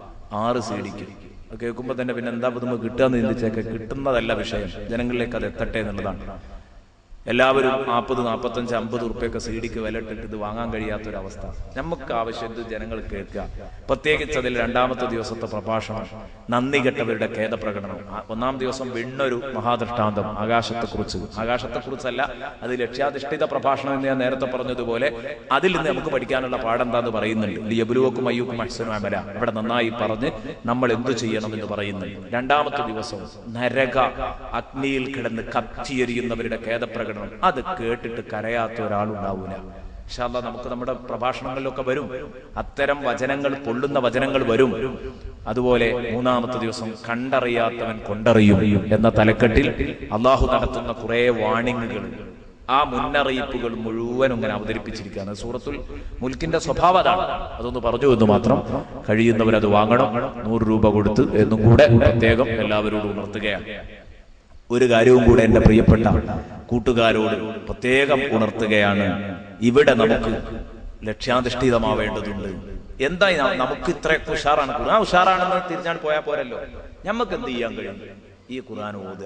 ആറ് സീഡിക്ക് അത് കേൾക്കുമ്പോൾ തന്നെ പിന്നെ എന്താ പുതുമ കിട്ടുക എന്ന് ചിന്തിച്ചേക്കെ കിട്ടുന്നതല്ല വിഷയം ജനങ്ങളിലേക്ക് അത് എത്തട്ടെ എന്നുള്ളതാണ് എല്ലാവരും നാൽപ്പത് നാൽപ്പത്തഞ്ച് അമ്പത് ഉറുപ്പ്യൊക്കെ സി ഡിക്ക് വിലട്ടിട്ട് ഇത് വാങ്ങാൻ കഴിയാത്തൊരവസ്ഥ നമുക്ക് ആവശ്യം ഇത് ജനങ്ങൾ കേൾക്കുക പ്രത്യേകിച്ച് അതിൽ രണ്ടാമത്തെ ദിവസത്തെ പ്രഭാഷണം നന്ദി കെട്ടവരുടെ ഖേദപ്രകടനം ആ ഒന്നാം ദിവസം വിണ്ണൊരു മഹാദൃഷ്ടാന്തം ആകാശത്തെക്കുറിച്ച് ആകാശത്തെക്കുറിച്ചല്ല അത് ലക്ഷ്യാധിഷ്ഠിത പ്രഭാഷണം എന്ന് ഞാൻ നേരത്തെ പറഞ്ഞതുപോലെ അതിൽ നിന്ന് നമുക്ക് പഠിക്കാനുള്ള പാഠം എന്താന്ന് പറയുന്നുണ്ട് ലിയബുലുവക്കും അയ്യൂക്കും അഹ്സനും അമല അവിടെ നന്നായി പറഞ്ഞ് നമ്മൾ എന്തു ചെയ്യണം എന്ന് പറയുന്നുണ്ട് രണ്ടാമത്തെ ദിവസം നരക അഗ്നിയിൽ കിടന്ന് കത്തിയെരിയുന്നവരുടെ ഖേദപ്രകടനം അത് കേട്ടിട്ട് കരയാത്ത ഒരാളുണ്ടാവൂല ഇൻഷാല്ല നമുക്ക് നമ്മുടെ പ്രഭാഷണങ്ങളിലൊക്കെ വരും അത്തരം വചനങ്ങൾ പൊള്ളുന്ന വചനങ്ങൾ വരും അതുപോലെ മൂന്നാമത്തെ ദിവസം കണ്ടറിയാത്തവൻ കൊണ്ടറിയും എന്ന തലക്കെട്ടിൽ അള്ളാഹു നടത്തുന്ന കുറെ വാണിങ്ങുകൾ ആ മുന്നറിയിപ്പുകൾ മുഴുവൻ ഇങ്ങനെ അവതരിപ്പിച്ചിരിക്കുകയാണ് സൂറത്തുൽ മുൽക്കിന്റെ സ്വഭാവം അതാണ് അതൊന്ന് പറഞ്ഞു എന്ന് മാത്രം കഴിയുന്നവർ അത് വാങ്ങണം നൂറ് രൂപ കൊടുത്ത് എന്നും കൂടെ പ്രത്യേകം എല്ലാവരോടും ഉണർത്തുകയാണ് ഒരു കാര്യവും കൂടെ എന്റെ പ്രിയപ്പെട്ട കൂട്ടുകാരോട് പ്രത്യേകം ഉണർത്തുകയാണ് ഇവിടെ നമുക്ക് ലക്ഷ്യാധിഷ്ഠിതമാവേണ്ടതുണ്ട് എന്താ ന- നമുക്ക് ഇത്രയൊക്കെ ഉഷാറാണ് ഖുർആൻ ഉഷാറാണെന്ന് തിരിഞ്ഞാൽ പോയാൽ പോരല്ലോ നമുക്ക് എന്ത് ചെയ്യാൻ കഴിയും ഈ ഖുർആൻ ഓതുക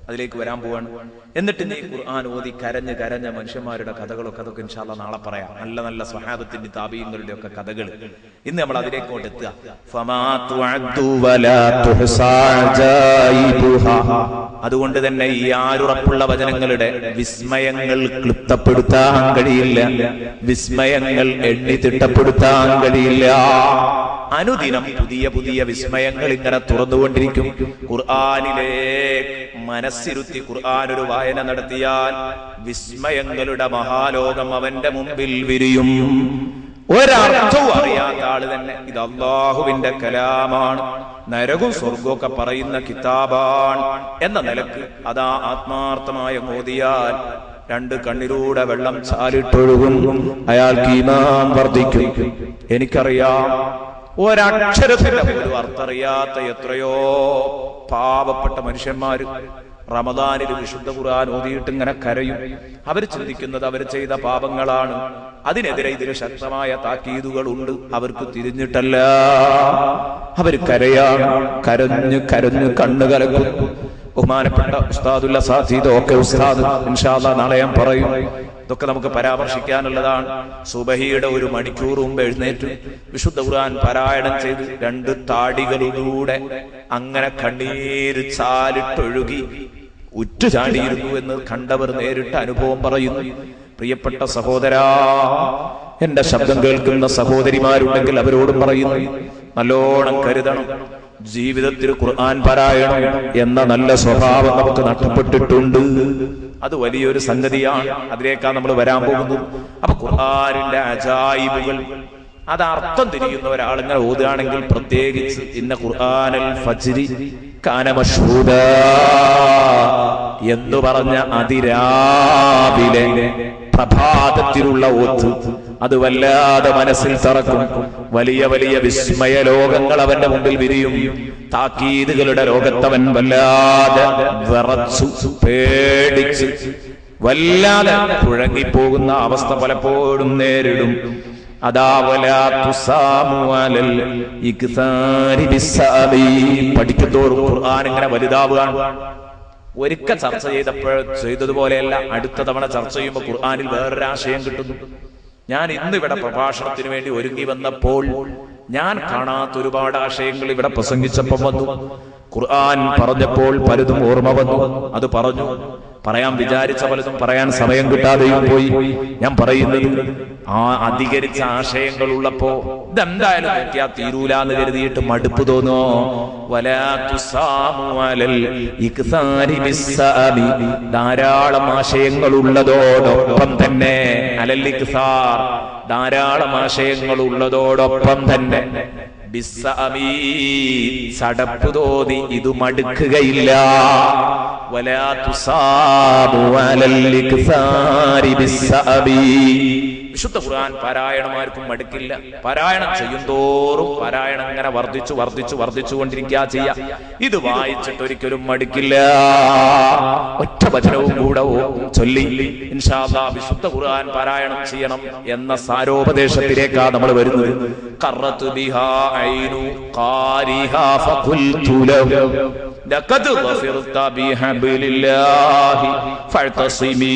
അതിലേക്ക് വരാൻ പോവാണ് എന്നിട്ട് നീ ഖുർആൻ ഓതി കരഞ്ഞ് കരഞ്ഞ മനുഷ്യന്മാരുടെ കഥകളൊക്കെ അതൊക്കെ ഇൻഷാല്ല നാളെ പറയാം നല്ല നല്ല സ്വഹാബത്തിന്റെ താപീയങ്ങളുടെ ഒക്കെ കഥകൾ ഇന്ന് നമ്മൾ അതിലേക്ക് കൊണ്ട് എത്തുക ഫമാ തുഅദ്ദു വലാ തുഹ്സാ അജായിബുഹാ. അതുകൊണ്ട് തന്നെ ഈ ആരുറപ്പുള്ള വചനങ്ങളുടെ വിസ്മയങ്ങൾ ക്ലിപ്തപ്പെടുത്താൻ കഴിയില്ല വിസ്മയങ്ങൾ എണ്ണി തിട്ടപ്പെടുത്താൻ കഴിയില്ല അനുദിനം പുതിയ പുതിയ വിസ്മയങ്ങൾ ഇങ്ങനെ തുറന്നുകൊണ്ടിരിക്കും ഖുർആാനിലെ മനസ്സിരുത്തി ഖുർആൻ ഒരു വായന നടത്തിയാൽ വിസ്മയങ്ങളുടെ മഹാലോകം അവന്റെ മുമ്പിൽ വിരിയും ഒരർത്ഥവും അറിയാത്ത ആള് തന്നെ ഇത് അള്ളാഹുവിന്റെ കലാമാണ് നരകവും സ്വർഗവും ഒക്കെ പറയുന്ന കിതാബാണ് എന്ന നിലക്ക് അതാ ആത്മാർത്ഥമായ മോദിയാൽ രണ്ട് കണ്ണിലൂടെ വെള്ളം ചാലിട്ടൊഴുകും അയാൾക്ക് ഈമാൻ വർദ്ധിക്കും എനിക്കറിയാം ഒരക്ഷരത്തിന്റെ പോലും അർത്ഥറിയാത്ത എത്രയോ പാവപ്പെട്ട മനുഷ്യന്മാര് റമദാനിൽ വിശുദ്ധ ഖുർആൻ ഓതിയിട്ട് ഇങ്ങനെ കരയും അവർ ചിന്തിക്കുന്നത് അവർ ചെയ്ത പാപങ്ങളാണ് അതിനെതിരെ ഇതിന് ശക്തമായ താക്കീതുകളുണ്ട് അവർക്ക് തിരിഞ്ഞിട്ടല്ല അവർ കരയാണ് കരഞ്ഞ് കരഞ്ഞ് കണ്ണു കലക്കും ബഹുമാനപ്പെട്ട ഉസ്താദുല്ല സാദ് ഒക്കെ ഉസ്താദ് ഇൻഷാല്ല നാളെ ഞാൻ പറയും ഇതൊക്കെ നമുക്ക് പരാമർശിക്കാനുള്ളതാണ് സുബഹിയുടെ ഒരു മണിക്കൂർ മുമ്പ് എഴുന്നേറ്റ് വിശുദ്ധ ഖുർആൻ പാരായണം ചെയ്ത് രണ്ട് താടികളിലൂടെ അങ്ങനെ കണ്ണീര് ചാലിട്ടൊഴുകി ഉറ്റു ചാടിയിരുന്നു എന്ന് കണ്ടവർ നേരിട്ട് അനുഭവം പറയുന്നു പ്രിയപ്പെട്ട സഹോദരാ എന്റെ ശബ്ദം കേൾക്കുന്ന സഹോദരിമാരുണ്ടെങ്കിൽ അവരോടും പറയുന്നു നല്ലോണം കരുതണം ജീവിതത്തിൽ ഖുർആൻ പാരായണം എന്ന നല്ല സ്വഭാവം നമുക്ക് നഷ്ടപ്പെട്ടിട്ടുണ്ട് അത് വലിയൊരു സംഗതിയാണ് അതിലേക്കാണ് നമ്മൾ വരാൻ പോകുന്നത് അപ്പൊ ഖുർആനിന്റെ അജായിബുകൾ അത് അർത്ഥം തിരിയുന്ന ഒരാളിങ്ങനെ ഓതുകയാണെങ്കിൽ പ്രത്യേകിച്ച് ഇന്ന ഖുർആനൽ ഫജ്രി കാന മഷ്ഹൂദ എന്ന് പറഞ്ഞ അതിരാവിലെ പ്രഭാതത്തിലുള്ള ഓത്ത് അത് വല്ലാതെ മനസ്സിൽ തറക്കും വലിയ വലിയ വിസ്മയ ലോകങ്ങൾ അവന്റെ മുമ്പിൽ വിരിയും താക്കീതുകളുടെ ലോകത്തവൻ വല്ലാതെ വിറച്ചു പേടിച്ച് വല്ലാതെ കുഴങ്ങിപ്പോകുന്ന അവസ്ഥ പലപ്പോഴും നേരിടും പഠിക്കുന്തോറും ഖുർആൻ ഇങ്ങനെ വലുതാവുകയാണ് ഒരിക്കൽ ചർച്ച ചെയ്തപ്പോൾ ചെയ്തതുപോലെയല്ല അടുത്ത തവണ ചർച്ച ചെയ്യുമ്പോൾ ഖുർആാനിൽ വേറൊരു ആശയം കിട്ടുന്നു ഞാൻ ഇന്ന് ഇവിടെ പ്രഭാഷണത്തിന് വേണ്ടി ഒരുങ്ങി വന്നപ്പോൾ ഞാൻ കാണാത്ത ഒരുപാട് ആശയങ്ങൾ ഇവിടെ പ്രസംഗിച്ചപ്പം വന്നു ഖുർആൻ പറഞ്ഞപ്പോൾ പലതും ഓർമ്മ വന്നു അത് പറഞ്ഞു പറയാൻ വിചാരിച്ച പലതും പറയാൻ സമയം കിട്ടാതെയും പോയി ഞാൻ പറയുന്നത് ആ അധികരിച്ച ആശയങ്ങൾ ഉള്ളപ്പോ ഇതെന്തായാലും നോക്കിയാ തീരൂല എന്ന് കരുതിയിട്ട് മടുപ്പ് തോന്നോ ധാരാളം ആശയങ്ങൾ ഉള്ളതോടൊപ്പം തന്നെ അലല്ലിക്സാർ ധാരാളം ആശയങ്ങൾ ഉള്ളതോടൊപ്പം തന്നെ ബിസ്സഅമീ ചടപ്പ് തോതി ഇത് മടുക്കുകയില്ല വലാ തുസാബു അലൽ ഇക്സാരി ബിസ്സഅമീ വിശുദ്ധ ഖുർആൻ പാരായണമാർക്കും മടുക്കില്ല പാരായണം ചെയ്യുന്തോറും പാരായണം ഇങ്ങനെ വർദ്ധിച്ചു വർദ്ധിച്ചു വർദ്ധിച്ചു കൊണ്ടിരിക്കുക ചെയ്യാ ഇത് വായിച്ചിട്ട് ഒരിക്കലും മടുക്കില്ല ഒറ്റ വചനവും കൂടെ ചൊല്ലി ഇൻഷാല്ലാ വിശുദ്ധ ഖുർആൻ പാരായണം ചെയ്യണം എന്ന സാരോപദേശത്തിലേക്കാ നമ്മൾ വരുന്നത് കറത്തു ബിഹാ ഐനു ഖാരിഹാ ഫഖുൽതു ലഹു ലഖദ് ظفرت بحبل الله فاعتصمي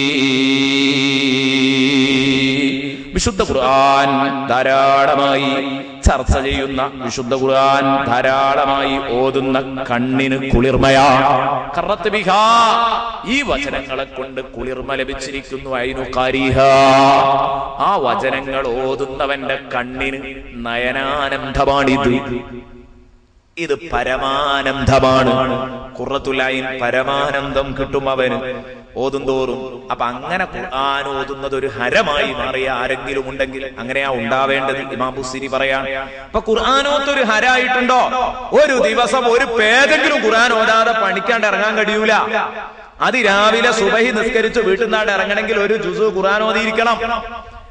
വിശുദ്ധ ഖുർആൻ ധാരാളമായി ചർച്ച ചെയ്യുന്ന വിശുദ്ധ ഖുർആൻ ധാരാളമായി ഓതുന്ന കണ്ണിന് കുളിർമയാ കറത്ത് ബിഹാ ഈ വചനങ്ങളെ കൊണ്ട് കുളിർമ ലഭിച്ചിരിക്കുന്നു അയിനു കാരിഹ ആ വചനങ്ങൾ ഓതുന്നവന്റെ കണ്ണിന് നയനാനന്ദമാണിത് ഇത് പരമാനന്ദമാണ് കുറത്തുലായി പരമാനന്ദം കിട്ടും അവന് ഓതുന്തോറും അപ്പൊ അങ്ങനെ ഖുർആൻ ഓതുന്നത് ഒരു ഹരമായി മാറിയ ആരെങ്കിലും ഉണ്ടെങ്കിൽ അങ്ങനെയാ ഉണ്ടാവേണ്ടത് ഇമാം ബുസിരി പറയാൻ അപ്പൊ ഖുർആാനോത്ത് ഒരു ഹരായിട്ടുണ്ടോ ഒരു ദിവസം ഒരു പേരെങ്കിലും ഖുർആൻ ഓതാതെ പണിക്കാണ്ട് ഇറങ്ങാൻ കഴിയൂല അത് രാവിലെ സുബഹി നിസ്കരിച്ച് വീട്ടിൽ നിന്നാണ്ട് ഇറങ്ങണമെങ്കിൽ ഒരു ജുസു ഖുർആൻ ഓതിയിരിക്കണം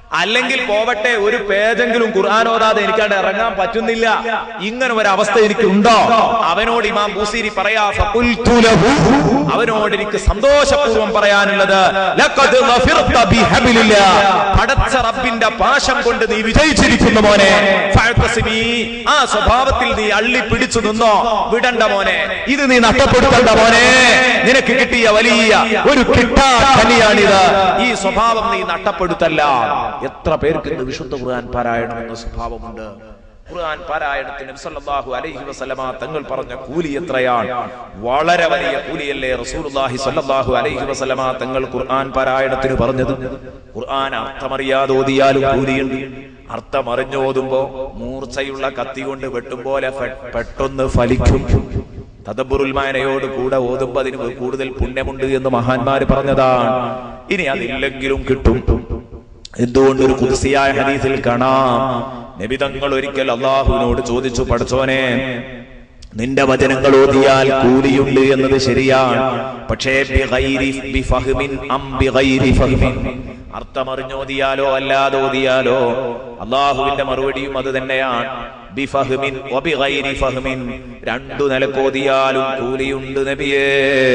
അല്ലെങ്കിൽ പോവട്ടെ ഒരു പേജെങ്കിലും ഖുർആൻ ഓതാതെ എനിക്കവിടെ ഇറങ്ങാൻ പറ്റുന്നില്ല ഇങ്ങനെ ഒരു അവസ്ഥ എനിക്ക് ഉണ്ടോ അവനോട് ഇമാം ബൂസീരി പറയാ ഫഖുൽതു ലഹു. അവനോട് എനിക്ക് സന്തോഷപൂർവ്വം പറയാനുള്ളത് ലഖദ് ഗഫിർത ബിഹബ്ലില്ലാ. പടച്ച റബ്ബിന്റെ പാശം കൊണ്ട് നീ വിജയിച്ചിരിക്കുന്നു മോനെ ഫഅ്തസിമി. ആ സ്വഭാവത്തിൽ നീ അള്ളി പിടിച്ചു നിന്നോ വിടണ്ട മോനെ ഇത് നീ നഷ്ടപ്പെടുത്തണ്ട മോനെ നിനക്ക് കിട്ടിയ വലിയ ഒരു കിട്ടാ കനിയാണിത് ഈ സ്വഭാവം നീ നഷ്ടപ്പെടുത്തല്ല എത്ര പേർക്ക് ഇന്ന് വിശുദ്ധ ഖുർആൻ പാരായണം എന്ന സ്വഭാവമുണ്ട് ഖുർആൻ പാരായണത്തിന് നബി സല്ലല്ലാഹു അലൈഹി വസല്ലമ തങ്ങൾ പറഞ്ഞ കൂലി എത്രയാണ് വളരെ വലിയ കൂലിയല്ലേ റസൂലുള്ളാഹി സ്വല്ലല്ലാഹു അലൈഹി വസല്ലമ തങ്ങൾ ഖുർആൻ പാരായണത്തിന് പറഞ്ഞത് ഖുർആൻ അർത്ഥമറിയാതെ ഓതിയാലും കൂലിയുണ്ട് അർത്ഥം അറിഞ്ഞു ഓതുമ്പോ മൂർച്ചയുള്ള കത്തി കൊണ്ട് വെട്ടും പോലെ ഫെ- പെട്ടെന്ന് ഫലിക്കും തദബുറുൽ മാനയോട് കൂടെ ഓതുമ്പോ അതിന് കൂടുതൽ പുണ്യമുണ്ട് എന്ന് മഹാന്മാര് പറഞ്ഞതാണ് ഇനി അതില്ലെങ്കിലും കിട്ടും എന്തുകൊണ്ട് ഒരു കുതിസിയായ ഹദീസിൽ കാണാം നബിതങ്ങൾ ഒരിക്കൽ അള്ളാഹുവിനോട് ചോദിച്ചു പഠിച്ചോനെ നിന്റെ വചനങ്ങൾ ഓതിയാൽ കൂലിയുണ്ട് എന്നത് ശരിയാണ് പക്ഷേ ബിഗൈരി ബിഫഹ്മിൻ അം ബിഗൈരി ഫഹ്മിൻ അർത്ഥമറിഞ്ഞോതിയാലോ അല്ലാതെ ഓതിയാലോ അള്ളാഹുവിന്റെ മറുപടിയും അത് തന്നെയാണ് ബിഫഹ്മിൻ വബിഗൈരി ഫഹ്മിൻ രണ്ടു നിലക്കോതിയാലും കൂലിയുണ്ട് നബിയേ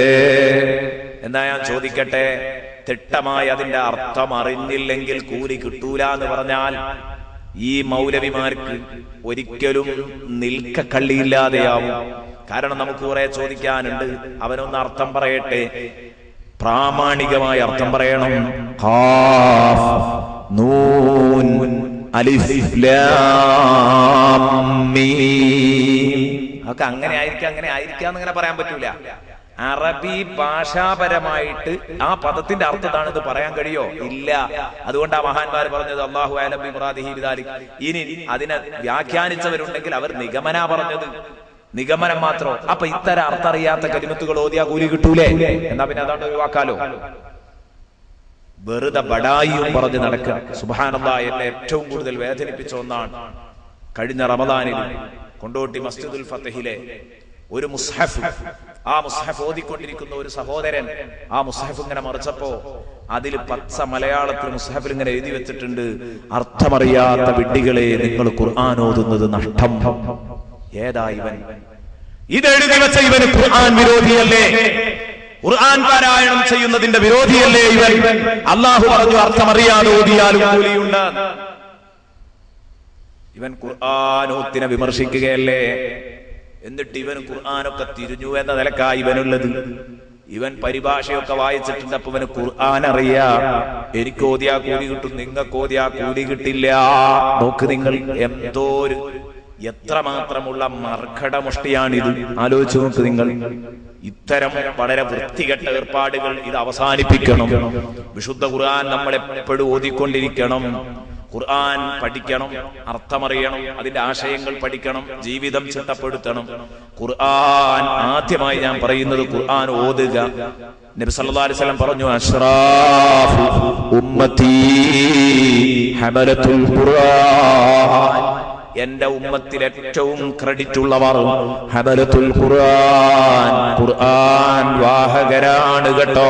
എന്നാ ഞാൻ ചോദിക്കട്ടെ തിട്ടമായി അതിന്റെ അർത്ഥം അറിഞ്ഞില്ലെങ്കിൽ കൂലി കിട്ടൂല എന്ന് പറഞ്ഞാൽ ഈ മൗലവിമാർക്ക് ഒരിക്കലും നിൽക്കക്കള്ളിയില്ലാതെയാവും കാരണം നമുക്ക് കുറെ ചോദിക്കാനുണ്ട് അവനൊന്ന് അർത്ഥം പറയട്ടെ പ്രാമാണികമായ അർത്ഥം പറയണം ഖാഫ്, നൂൻ അലിഫ് ലാം മീം. അതൊക്കെ അങ്ങനെ ആയിരിക്കാം അങ്ങനെ ആയിരിക്കാം എന്നിങ്ങനെ പറയാൻ പറ്റൂല അറബി ഭാഷാപരമായിട്ട് ആ പദത്തിന്റെ അർത്ഥത്താണ് ഇത് പറയാൻ കഴിയോ ഇല്ല അതുകൊണ്ട് ആ മഹാന്മാർ പറഞ്ഞത് അള്ളാഹു അലബി മുറാദിഹി ബിദാലിക്. ഇനി അതിനെ വ്യാഖ്യാനിച്ചവരുണ്ടെങ്കിൽ അവർ നിഗമന പറഞ്ഞത് നിഗമനം മാത്രം അപ്പൊ ഇത്തരം അർത്ഥം അറിയാത്ത കരിമത്തുകൾ ഓതിയാ കൂലി കിട്ടൂലേ എന്നാ പിന്നെ അതാണ് ഒഴിവാക്കാലോ വെറുതെ ബടായിയും പറഞ്ഞ് നടക്കുക സുബാനന്ദ എന്നെ ഏറ്റവും കൂടുതൽ വേദനിപ്പിച്ച ഒന്നാണ് കഴിഞ്ഞ റമദാനിൽ കൊണ്ടോട്ടി മസ്ജിദുൽ ഫത്തഹിലെ ഒരു മുസ്ഹഫ് ആ മുസ്ഹഫ് ഓതിക്കൊണ്ടിരിക്കുന്ന ഒരു സഹോദരൻ ആ മുസ്ഹഫ് ഇങ്ങനെ മറിച്ചപ്പോ അതിൽ പച്ച മലയാളത്തിൽ മുസ്ഹഫിൽ ഇങ്ങനെ എഴുതി വെച്ചിട്ടുണ്ട് അർത്ഥമറിയാത്ത വിഡ്ഢികളെ നിങ്ങൾ ഖുർആൻ ഓതുന്നത് നഷ്ടം ഏതാ ഇവൻ ഇത് എഴുതി വെച്ച ഇവന് ഖുർആൻ വിരോധിയല്ലേ ഖുർആൻ പാരായണം ചെയ്യുന്നതിന്റെ വിരോധിയല്ലേ ഇവൻ അള്ളാഹു പറഞ്ഞു അർത്ഥമറിയാതെ ഓതിയാലും കൂലിയുണ്ട് ഇവൻ ഖുർആാനോത്തിനെ വിമർശിക്കുകയല്ലേ എന്നിട്ട് ഇവൻ ഖുർആാനൊക്കെ തിരിഞ്ഞു എന്ന നിലക്കാ ഇവനുള്ളത് ഇവൻ പരിഭാഷയൊക്കെ വായിച്ചിട്ടുണ്ട് അപ്പൊ ഇവന് ഖുർആൻ അറിയാ എനിക്ക് ഓതിയാ കൂലി കിട്ടും നിങ്ങൾക്ക് ഓതിയാ കൂലി കിട്ടില്ല നോക്ക് നിങ്ങൾ എന്തോ ഒരു എത്രമാത്രമുള്ള മർക്കടമുഷ്ടിയാണിത് ആലോചിച്ചു നോക്ക് നിങ്ങൾ ഇത്തരം വളരെ വൃത്തികെട്ട ഏർപ്പാടുകൾ ഇത് അവസാനിപ്പിക്കണം വിശുദ്ധ ഖുർആൻ നമ്മൾ എപ്പോഴും ഓതിക്കൊണ്ടിരിക്കണം ഖുർആൻ പഠിക്കണം അർത്ഥമറിയണം അതിന്റെ ആശയങ്ങൾ പഠിക്കണം ജീവിതം ചിട്ടപ്പെടുത്തണം ഖുർആൻ ആദ്യമായി ഞാൻ പറയുന്നത് ഖുർആൻ ഓതുക നബി സല്ലല്ലാഹു അലൈഹി വസല്ലം പറഞ്ഞു അഷ്റാഫു ഉമ്മത്തി ഹമലത്തുൽ ഖുർആൻ എന്റെ ഉമ്മത്തിൽ ഏറ്റവും ക്രെഡിറ്റ് ഉള്ളവർ ഹബലത്തുൽ ഖുർആൻ ഖുർആൻ വാഹകരാണ് കേട്ടോ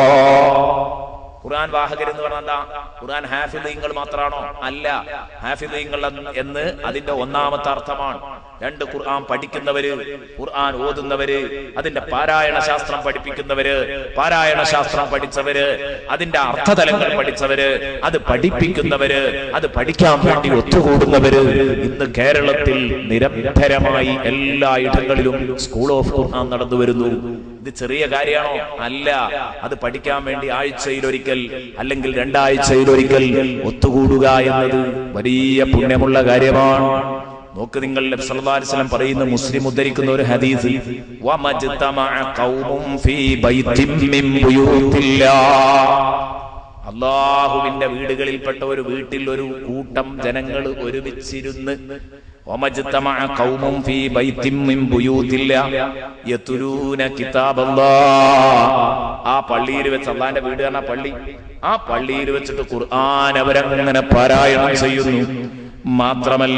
ഖുർആൻ വാഹകർ എന്ന് പറഞ്ഞാൽ എന്താ ഖുർആൻ ഹാഫിദീങ്ങൾ മാത്രമാണോ അല്ല ഹാഫിദീങ്ങൾ എന്ന് അതിന്റെ ഒന്നാമത്തെ അർത്ഥമാണ് രണ്ട് ഖുർആൻ പഠിക്കുന്നവര് ഖുർആൻ ഓതുന്നവര് അതിന്റെ പാരായണ ശാസ്ത്രം പഠിപ്പിക്കുന്നവര് പാരായണ ശാസ്ത്രം പഠിച്ചവര് അതിന്റെ അർത്ഥതലങ്ങൾ പഠിച്ചവര് അത് പഠിപ്പിക്കുന്നവര് അത് പഠിക്കാൻ വേണ്ടി ഒത്തുകൂടുന്നവര് ഇന്ന് കേരളത്തിൽ നിരന്തരമായി എല്ലാ ഇടങ്ങളിലും സ്കൂൾ ഓഫ് ഖുർആൻ നടന്നു വരുന്നു ഇത് ചെറിയ കാര്യമാണോ അല്ല അത് പഠിക്കാൻ വേണ്ടി ആഴ്ചയിലൊരിക്കൽ അല്ലെങ്കിൽ രണ്ടാഴ്ചയിലൊരിക്കൽ ഒത്തുകൂടുക എന്നത് വലിയ പുണ്യമുള്ള കാര്യമാണ് നോക്ക് നിങ്ങൾ നബി സല്ലല്ലാഹു അലൈഹി വസല്ലം പറയുന്ന മുസ്ലിം ഉദ്ധരിക്കുന്ന ഒരു ഹദീസ് വമജ്തമഅ ഖൗമും ഫീ ബൈത്തിൻ മിൻ ബുയൂത്തില്ലാഹ് അള്ളാഹുവിന്റെ വീടുകളിൽപ്പെട്ട ഒരു വീട്ടിൽ ഒരു കൂട്ടം ജനങ്ങൾ ഒരുമിച്ചിരുന്ന് ومجتمع قوم في بيت من بيوت الله يتلون كتاب الله ആ പള്ളിയിൽ വെച്ച് അള്ളാന്റെ വീട് പറഞ്ഞ പള്ളി ആ പള്ളിയിൽ വെച്ചിട്ട് ഖുർആൻ അവരങ്ങനെ പാരായണം ചെയ്യുന്നു മാത്രമല്ല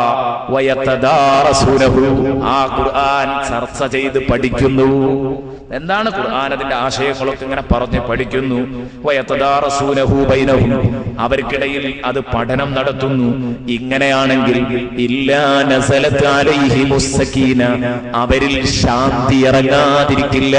വയത്തദാറസൂനഹു ആ ഖുർആൻ ചർച്ച ചെയ്ത് പഠിക്കുന്നു എന്താണ് ഖുർആൻ അതിന്റെ ആശയങ്ങളൊക്കെ ഇങ്ങനെ പറഞ്ഞ് പഠിക്കുന്നു വയതദാറസൂനഹു ബൈനഹും അവർക്കിടയിൽ അത് പഠനം നടത്തുന്നു ഇങ്ങനെയാണെങ്കിൽ ഇല്ലാ നസലത്ത് അലൈഹിമുസ് സക്കീന അവരിൽ ശാന്തി ഇറങ്ങാതിരിക്കില്ല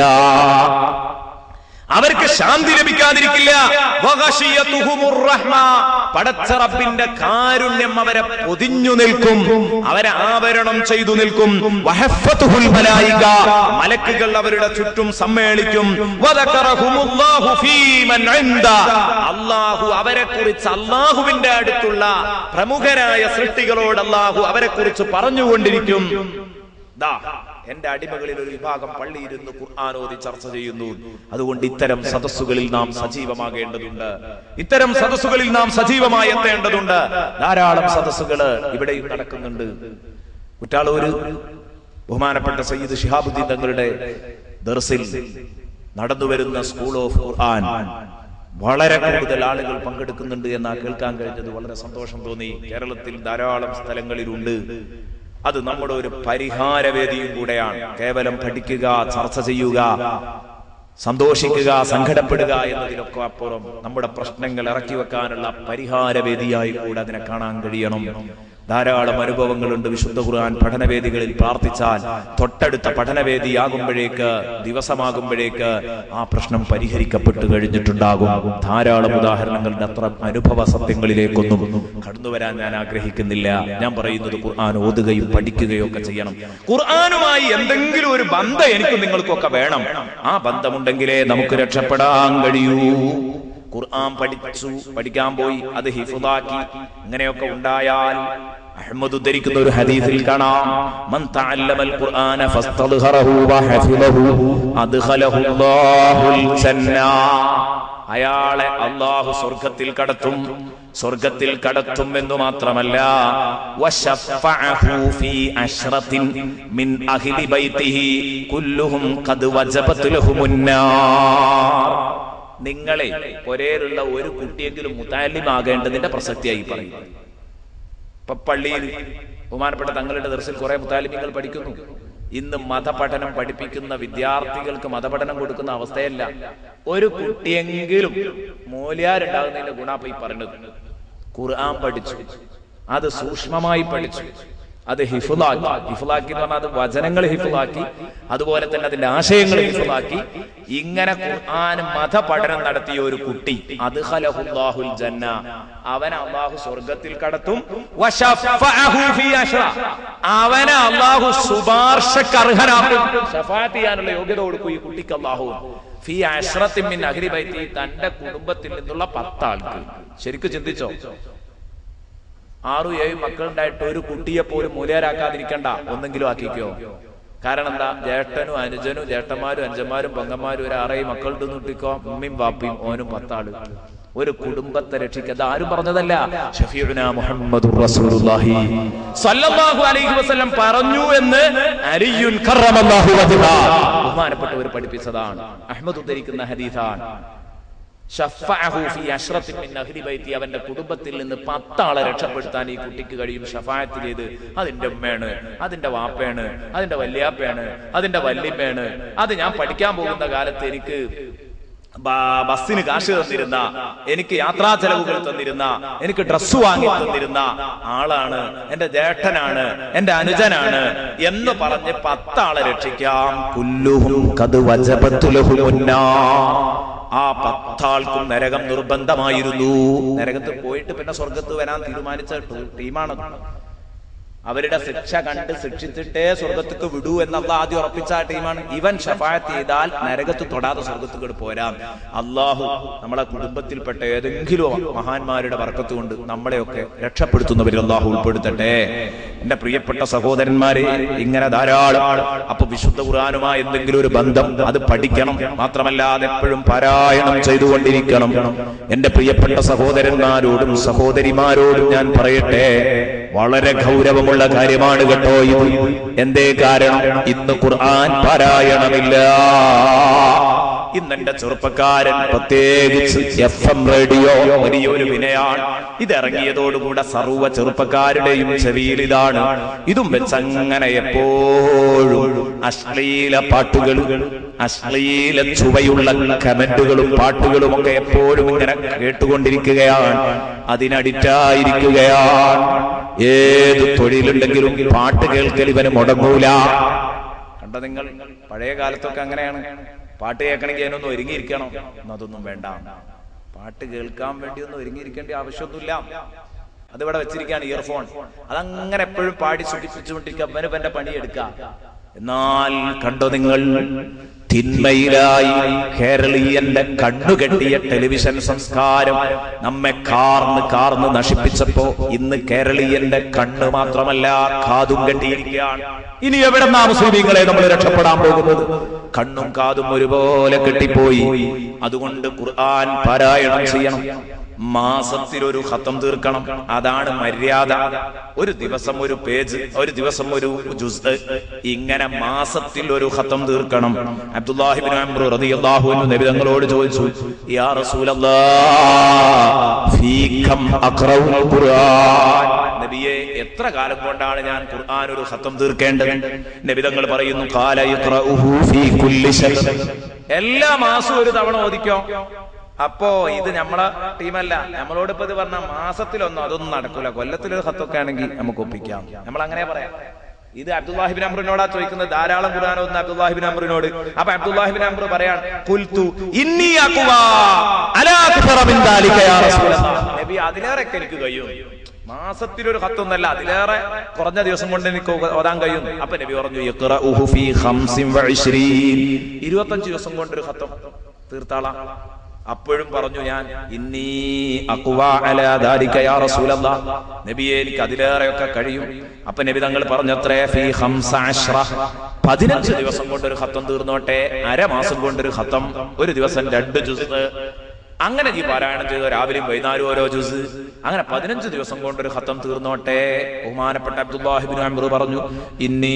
അവർക്ക് ശാന്തി ലഭിക്കാതിരിക്കില്ല വഗശിയതുഹുമുർ റഹ്മ. പടച്ച റബ്ബിന്റെ കാരുണ്യം അവരെ പൊതിഞ്ഞു നിൽക്കും അവരെ ആവരണം ചെയ്തു നിൽക്കും വഹഫത്തുഹുൽ മലായിക. മലക്കുകൾ അവരുടെ ചുറ്റും സമ്മേളിക്കും വദക്കറഹുമുല്ലാഹു ഫീമൻ ഇൻദ. അല്ലാഹു അവരെ കുറിച്ച് അള്ളാഹുവിന്റെ അടുത്തുള്ള പ്രമുഖരായ സൃഷ്ടികളോട് അള്ളാഹു അവരെ കുറിച്ച് പറഞ്ഞുകൊണ്ടിരിക്കും ദാ എന്റെ അടിമകളിൽ ഒരു വിഭാഗം പള്ളിയിരുന്ന് ഖുർആാനോദി ചർച്ച ചെയ്യുന്നു അതുകൊണ്ട് ഇത്തരം സദസ്സുകളിൽ നാം സജീവമാകേണ്ടതുണ്ട് ഇത്തരം സദസ്സുകളിൽ നാം സജീവമായി എത്തേണ്ടതുണ്ട് ധാരാളം സദസ്സുകള് ഇവിടെയും നടക്കുന്നുണ്ട് കുറ്റാളൂര് ബഹുമാനപ്പെട്ട സയ്യിദ് ഷിഹാബുദ്ദീൻ തങ്ങളുടെ ദർസിൽ നടന്നുവരുന്ന സ്കൂൾ ഓഫ് ഖുർആൻ വളരെ കൂടുതൽ ആളുകൾ പങ്കെടുക്കുന്നുണ്ട് എന്നാ കേൾക്കാൻ കഴിഞ്ഞത് വളരെ സന്തോഷം തോന്നി കേരളത്തിൽ ധാരാളം സ്ഥലങ്ങളിലുണ്ട് അത് നമ്മുടെ ഒരു പരിഹാരവേദിയും കൂടെയാണ് കേവലം പഠിക്കുക ചർച്ച ചെയ്യുക സന്തോഷിക്കുക സങ്കടപ്പെടുക എന്നതിലൊക്കെ അപ്പുറം നമ്മുടെ പ്രശ്നങ്ങൾ ഇറക്കി വെക്കാനുള്ള പരിഹാരവേദിയായി കൂടെ അതിനെ കാണാൻ കഴിയണം ധാരാളം അനുഭവങ്ങളുണ്ട് വിശുദ്ധ ഖുർആൻ പഠനവേദികളിൽ പ്രാർത്ഥിച്ചാൽ തൊട്ടടുത്ത പഠനവേദിയാകുമ്പോഴേക്ക് ദിവസമാകുമ്പോഴേക്ക് ആ പ്രശ്നം പരിഹരിക്കപ്പെട്ടു കഴിഞ്ഞിട്ടുണ്ടാകും ധാരാളം ഉദാഹരണങ്ങളുടെ അത്ര അനുഭവ സത്യങ്ങളിലേക്കൊന്നും കടന്നു വരാൻ ഞാൻ ആഗ്രഹിക്കുന്നില്ല ഞാൻ പറയുന്നത് ഖുർആൻ ഓതുകയും പഠിക്കുകയും ഒക്കെ ചെയ്യണം ഖുർആനുമായി എന്തെങ്കിലും ഒരു ബന്ധം എനിക്ക് നിങ്ങൾക്കൊക്കെ വേണം ആ ബന്ധമുണ്ടെങ്കിലേ നമുക്ക് രക്ഷപ്പെടാൻ കഴിയൂ ഖുർആൻ പഠിച്ചു പഠിക്കാൻ പോയി അത് ഹിഫുദാക്കി ഇങ്ങനെയൊക്കെ ഉണ്ടായാൽ അഹ്മദ് ഉദ്ധരിക്കുന്ന ഒരു ഹദീസിൽ കാണാം മൻ തഅല്ലമൽ ഖുർആന ഫസ്തദ്ഹറഹു വഹഫിളഹു അദ്ഖലഹു അല്ലാഹുൽ ജന്ന അയാളെ അള്ളാഹു സ്വർഗത്തിൽ കടത്തും സ്വർഗത്തിൽ കടത്തും എന്ന് മാത്രമല്ല വശഫഅഹു ഫീ അശ്റത്തിൻ മിൻ അഹ്ലി ബൈതിഹി കുല്ലുഹും ഖദ് വജബത് ലഹുമുന്നാർ നിങ്ങളെ ഒരേലുള്ള ഒരു കുട്ടിയെങ്കിലും മുത്താലിമാകേണ്ടതിന്റെ പ്രസക്തിയായി പറയും ഇപ്പൊ പള്ളിയിൽ ബഹുമാനപ്പെട്ട തങ്ങളുടെ ദർശയിൽ കുറെ മുത്താലിമികൾ പഠിക്കുന്നു ഇന്ന് മതപഠനം പഠിപ്പിക്കുന്ന വിദ്യാർത്ഥികൾക്ക് മതപഠനം കൊടുക്കുന്ന അവസ്ഥയല്ല ഒരു കുട്ടിയെങ്കിലും മൂല്യാരുണ്ടാകുന്നതിന്റെ ഗുണാപ്പ ഈ പറഞ്ഞത് ഖുർആൻ പഠിച്ചു അത് സൂക്ഷ്മമായി പഠിച്ചു അത് ഹിഫുലാക്കി ഹിഫുലാക്കി എന്ന് പറഞ്ഞാൽ അത് വചനങ്ങൾ ഹിഫുലാക്കി അതുപോലെ തന്നെ അതിന്റെ ആശയങ്ങൾ ഹിഫുലാക്കി ഇങ്ങനെ ഖുർആൻ മതപഠനം നടത്തിയ ഒരു കുട്ടി അത് ഖലഹുല്ലാഹുൽ ജന്ന അവനെ അള്ളാഹു സ്വർഗത്തിൽ കടത്തും വശഫഅഹു ഫീ അശ്റ. അവനെ അള്ളാഹു ശുപാർശക്ക് അർഹനാക്കും ഷഫാത്ത് ചെയ്യാനുള്ള യോഗ്യത കൊടുക്കും ഈ കുട്ടിക്ക് അള്ളാഹു ഫീ അശ്റത്തിൻ മിൻ അഹ്ലി ബൈത്തി തന്റെ കുടുംബത്തിൽ നിന്നുള്ള പത്താൾക്ക് ശരിക്കും ചിന്തിച്ചോ ആറു ഏഴ് മക്കളുണ്ടായിട്ട് ഒരു കുട്ടിയെ പോലും മൂലയരാക്കാതിരിക്കണ്ട ഒന്നെങ്കിലും ആക്കിക്കോ കാരണം എന്താ ജ്യേഷ്ഠനും അനുജനും ജ്യേഷ്ഠന്മാരും അനുജന്മാരും പെങ്ങന്മാരും ഒരു ആറേഴ് മക്കളുടെ നിട്ടിക്കോ ഉമ്മയും വാപ്പിയും ഓനും പത്താള് ഒരു കുടുംബത്തെ രക്ഷിക്കുക ആരും പറഞ്ഞതല്ല ഷഫീഉന മുഹമ്മദുർ റസൂലുള്ളാഹി സ്വല്ലല്ലാഹു അലൈഹി വസല്ലം പറഞ്ഞു എന്ന് അലിയുൻ കറമല്ലാഹു വജ്ഹ ബഹുമാനപ്പെട്ടവർ പഠിപ്പിച്ചതാണ് അഹ്മദ് ഉദ്ധരിക്കുന്ന ഹദീസാണ് ഷഫഅഹു ഫീ അശ്റത്തിൻ മിൻ അഹ്ലി ബൈത്തി അവന്റെ കുടുംബത്തിൽ നിന്ന് പത്താളെ രക്ഷപ്പെടുത്താൻ ഈ കുട്ടിക്ക് കഴിയും ഷഫായത്ത് ചെയ്ത് അതിന്റെ ഉമ്മയാണ് അതിന്റെ വാപ്പയാണ് അതിന്റെ വല്യാപ്പയാണ് അതിന്റെ വല്യമ്മയാണ് അത് ഞാൻ പഠിക്കാൻ പോകുന്ന കാലത്ത് എനിക്ക് ബ- ബസ്സിന് കാശ് തന്നിരുന്ന എനിക്ക് യാത്രാ ചെലവുകൾ തന്നിരുന്ന എനിക്ക് ഡ്രസ്സ് വാങ്ങി തന്നിരുന്ന ആളാണ് എന്റെ ജ്യേഷ്ഠനാണ് എന്റെ അനുജനാണ് എന്ന് പറഞ്ഞ് പത്താളെ രക്ഷിക്കാം കുല്ലുഹും കത് വജപത്തുലഹുമുന്നാ ആ പത്താൾക്കും നരകം നിർബന്ധമായിരുന്നു നരകത്ത് പോയിട്ട് പിന്നെ സ്വർഗത്ത് വരാൻ തീരുമാനിച്ച ടൂ- ടീമാണത് അവരുടെ ശിക്ഷ കണ്ട് ശിക്ഷിച്ചിട്ടേ സ്വർഗത്തേക്ക് വിടൂ എന്നുള്ള ആദ്യം ഉറപ്പിച്ച ആ ടീമാണ് ഇവൻ ഷഫായത്ത് ചെയ്താൽ നരകത്ത് തൊടാതെ സ്വർഗത്തേക്ക് പോരാം അള്ളാഹു നമ്മളെ കുടുംബത്തിൽപ്പെട്ട ഏതെങ്കിലും മഹാന്മാരുടെ വർക്കത്ത് കൊണ്ട് നമ്മളെയൊക്കെ രക്ഷപ്പെടുത്തുന്നവരിൽ അള്ളാഹു ഉൾപ്പെടുത്തട്ടെ എന്റെ പ്രിയപ്പെട്ട സഹോദരന്മാരെ ഇങ്ങനെ ധാരാളം അപ്പൊ വിശുദ്ധ ഖുർആാനുമായി എന്തെങ്കിലും ഒരു ബന്ധം അത് പഠിക്കണം മാത്രമല്ല അത് എപ്പോഴും പാരായണം ചെയ്തുകൊണ്ടിരിക്കണം എന്റെ പ്രിയപ്പെട്ട സഹോദരന്മാരോടും സഹോദരിമാരോടും ഞാൻ പറയട്ടെ വളരെ ഗൗരവമുള്ള കാര്യമാണ് കേട്ടോ ഇത് എന്തേ കാരണം ഇന്ന് ഖുർആൻ പാരായണമില്ല ഇന്നെന്റെ ചെറുപ്പക്കാരൻ പ്രത്യേകിച്ച് എഫ് എം റേഡിയോ വലിയൊരു വിനയാണ് ഇതിറങ്ങിയതോടുകൂടെ സർവ്വ ചെറുപ്പക്കാരുടെയും ചെവിയിൽ ഇതാണ് ഇതും വെച്ചങ്ങനെ എപ്പോഴും അശ്ലീല പാട്ടുകൾ അശ്ലീല ചുവയുള്ള കമന്റുകളും പാട്ടുകളും ഒക്കെ എപ്പോഴും ഇങ്ങനെ കേട്ടുകൊണ്ടിരിക്കുകയാണ് അതിനടിറ്റായിരിക്കുകയാണ് ഏത് തൊഴിലുണ്ടെങ്കിലും പാട്ട് കേൾക്കൽ ഇവന് മുടങ്ങൂല കണ്ട നിങ്ങൾ പഴയ കാലത്തൊക്കെ അങ്ങനെയാണ് പാട്ട് കേൾക്കണമെങ്കിൽ അതിനൊന്നും ഒരുങ്ങിയിരിക്കണം എന്നതൊന്നും വേണ്ട പാട്ട് കേൾക്കാൻ വേണ്ടി ഒന്നും ഒരുങ്ങിയിരിക്കേണ്ട ആവശ്യമൊന്നുമില്ല അതിവിടെ വെച്ചിരിക്കുകയാണ് ഇയർഫോൺ അതങ്ങനെ എപ്പോഴും പാടി സുഖിപ്പിച്ചുകൊണ്ടിരിക്കുക അവന് എന്റെ പണിയെടുക്കുക എന്നാൽ കണ്ടോ നിങ്ങൾ തിന്മയിലായി കേരളീയന്റെ കണ്ണുകെട്ടിയ ടെലിവിഷൻ സംസ്കാരം നമ്മെ കാർന്ന് കാർന്ന് നശിപ്പിച്ചപ്പോ ഇന്ന് കേരളീയന്റെ കണ്ണ് മാത്രമല്ല കാതും കെട്ടിയിരിക്കുകയാണ് ഇനി എവിടെ നാ മുസ്ലിമീങ്ങളെ നമ്മൾ രക്ഷപ്പെടാൻ പോകുന്നത് കണ്ണും കാതും ഒരുപോലെ കെട്ടിപ്പോയി അതുകൊണ്ട് ഖുർആൻ പാരായണം ചെയ്യണം മാസത്തിൽ ഒരു ഖത്തം തീർക്കണം അതാണ് മര്യാദ ഒരു ദിവസം ഒരു പേജ് ഒരു ദിവസം ഒരു ജുസ് ഇങ്ങനെ മാസത്തിൽ ഒരു ഖത്തം തീർക്കണം അബ്ദുല്ലാഹിബിൻ അംർ റളിയല്ലാഹു അൻഹു നബി തങ്ങളോട് ചോദിച്ചു യാ റസൂലല്ലാഹ് ഫീകം അഖറഉൽ ഖുർആൻ നബിയെ എത്ര കാലം കൊണ്ടാണ് ഞാൻ ഖുർആൻ ഒരു ഖത്തം തീർക്കേണ്ടത് നബി തങ്ങൾ പറയുന്നു ഖാല യഖറഉഹു ഫീ കുല്ലി ശഹ്ർ എല്ലാ മാസവും ഒരു തവണ ഓദിക്കോ അപ്പോ ഇത് നമ്മളെ ടീമല്ല നമ്മളോട് ഇപ്പൊ ഇത് പറഞ്ഞ മാസത്തിലൊന്നും അതൊന്നും നടക്കൂല കൊല്ലത്തിലൊരു ഹത്തൊക്കെ ആണെങ്കിൽ നമുക്ക് ഒപ്പിക്കാം നമ്മൾ അങ്ങനെ പറയാം ഇത് അബ്ദുല്ലാഹിബിൻ അമ്രിനോടാ ചോദിക്കുന്നത് ധാരാളം ഖുർആൻ ഒന്ന് അബ്ദുല്ലാഹിബിൻ അമ്രിനോട് അപ്പൊ അബ്ദുല്ലാഹിബിൻ അമ്ര പറയാണ് കുൽത്തു ഇന്നി അഖ്വാ അലാ അക്സറ മിൻ ദാലിക യാ റസൂലല്ലാഹ് നബി അതിലേറെയൊക്കെ എനിക്ക് കഴിയും മാസത്തിലൊരു കത്തൊന്നല്ല അതിലേറെ കുറഞ്ഞ ദിവസം കൊണ്ട് എനിക്ക് ഓതാൻ കഴിയും അപ്പൊ നബി പറഞ്ഞു യഖ്റഉഹു ഫീ ഖംസിൻ വഇശ്രീൻ ഇരുപത്തഞ്ച് ദിവസം കൊണ്ട് ഒരു ഖത്തം തീർത്താളാം അപ്പോഴും പറഞ്ഞു ഞാൻ ഇന്നീ അഖ്വാ അലാ ദാലിക യാ റസൂലല്ലാഹ് നബിയെ എനിക്ക് അതിലേറെയൊക്കെ കഴിയും അപ്പൊ നബി തങ്ങൾ പറഞ്ഞത്രേ ഫീ ഖംസ അശ്റ പതിനഞ്ച് ദിവസം കൊണ്ട് ഒരു ഖത്തം തീർന്നോട്ടെ അരമാസം കൊണ്ട് ഒരു ഖത്തം ഒരു ദിവസം രണ്ട് ജുസ് അങ്ങനെ ഈ പാരായണം ചെയ്ത രാവിലെയും വൈകുന്നേരം ഓരോ ജ്യൂസ് അങ്ങനെ പതിനഞ്ച് ദിവസം കൊണ്ട് ഒരു ഖത്തം തീർന്നോട്ടെ ബഹുമാനപ്പെട്ട അബ്ദുല്ലാഹിബിൻ അംറു പറഞ്ഞു ഇന്നി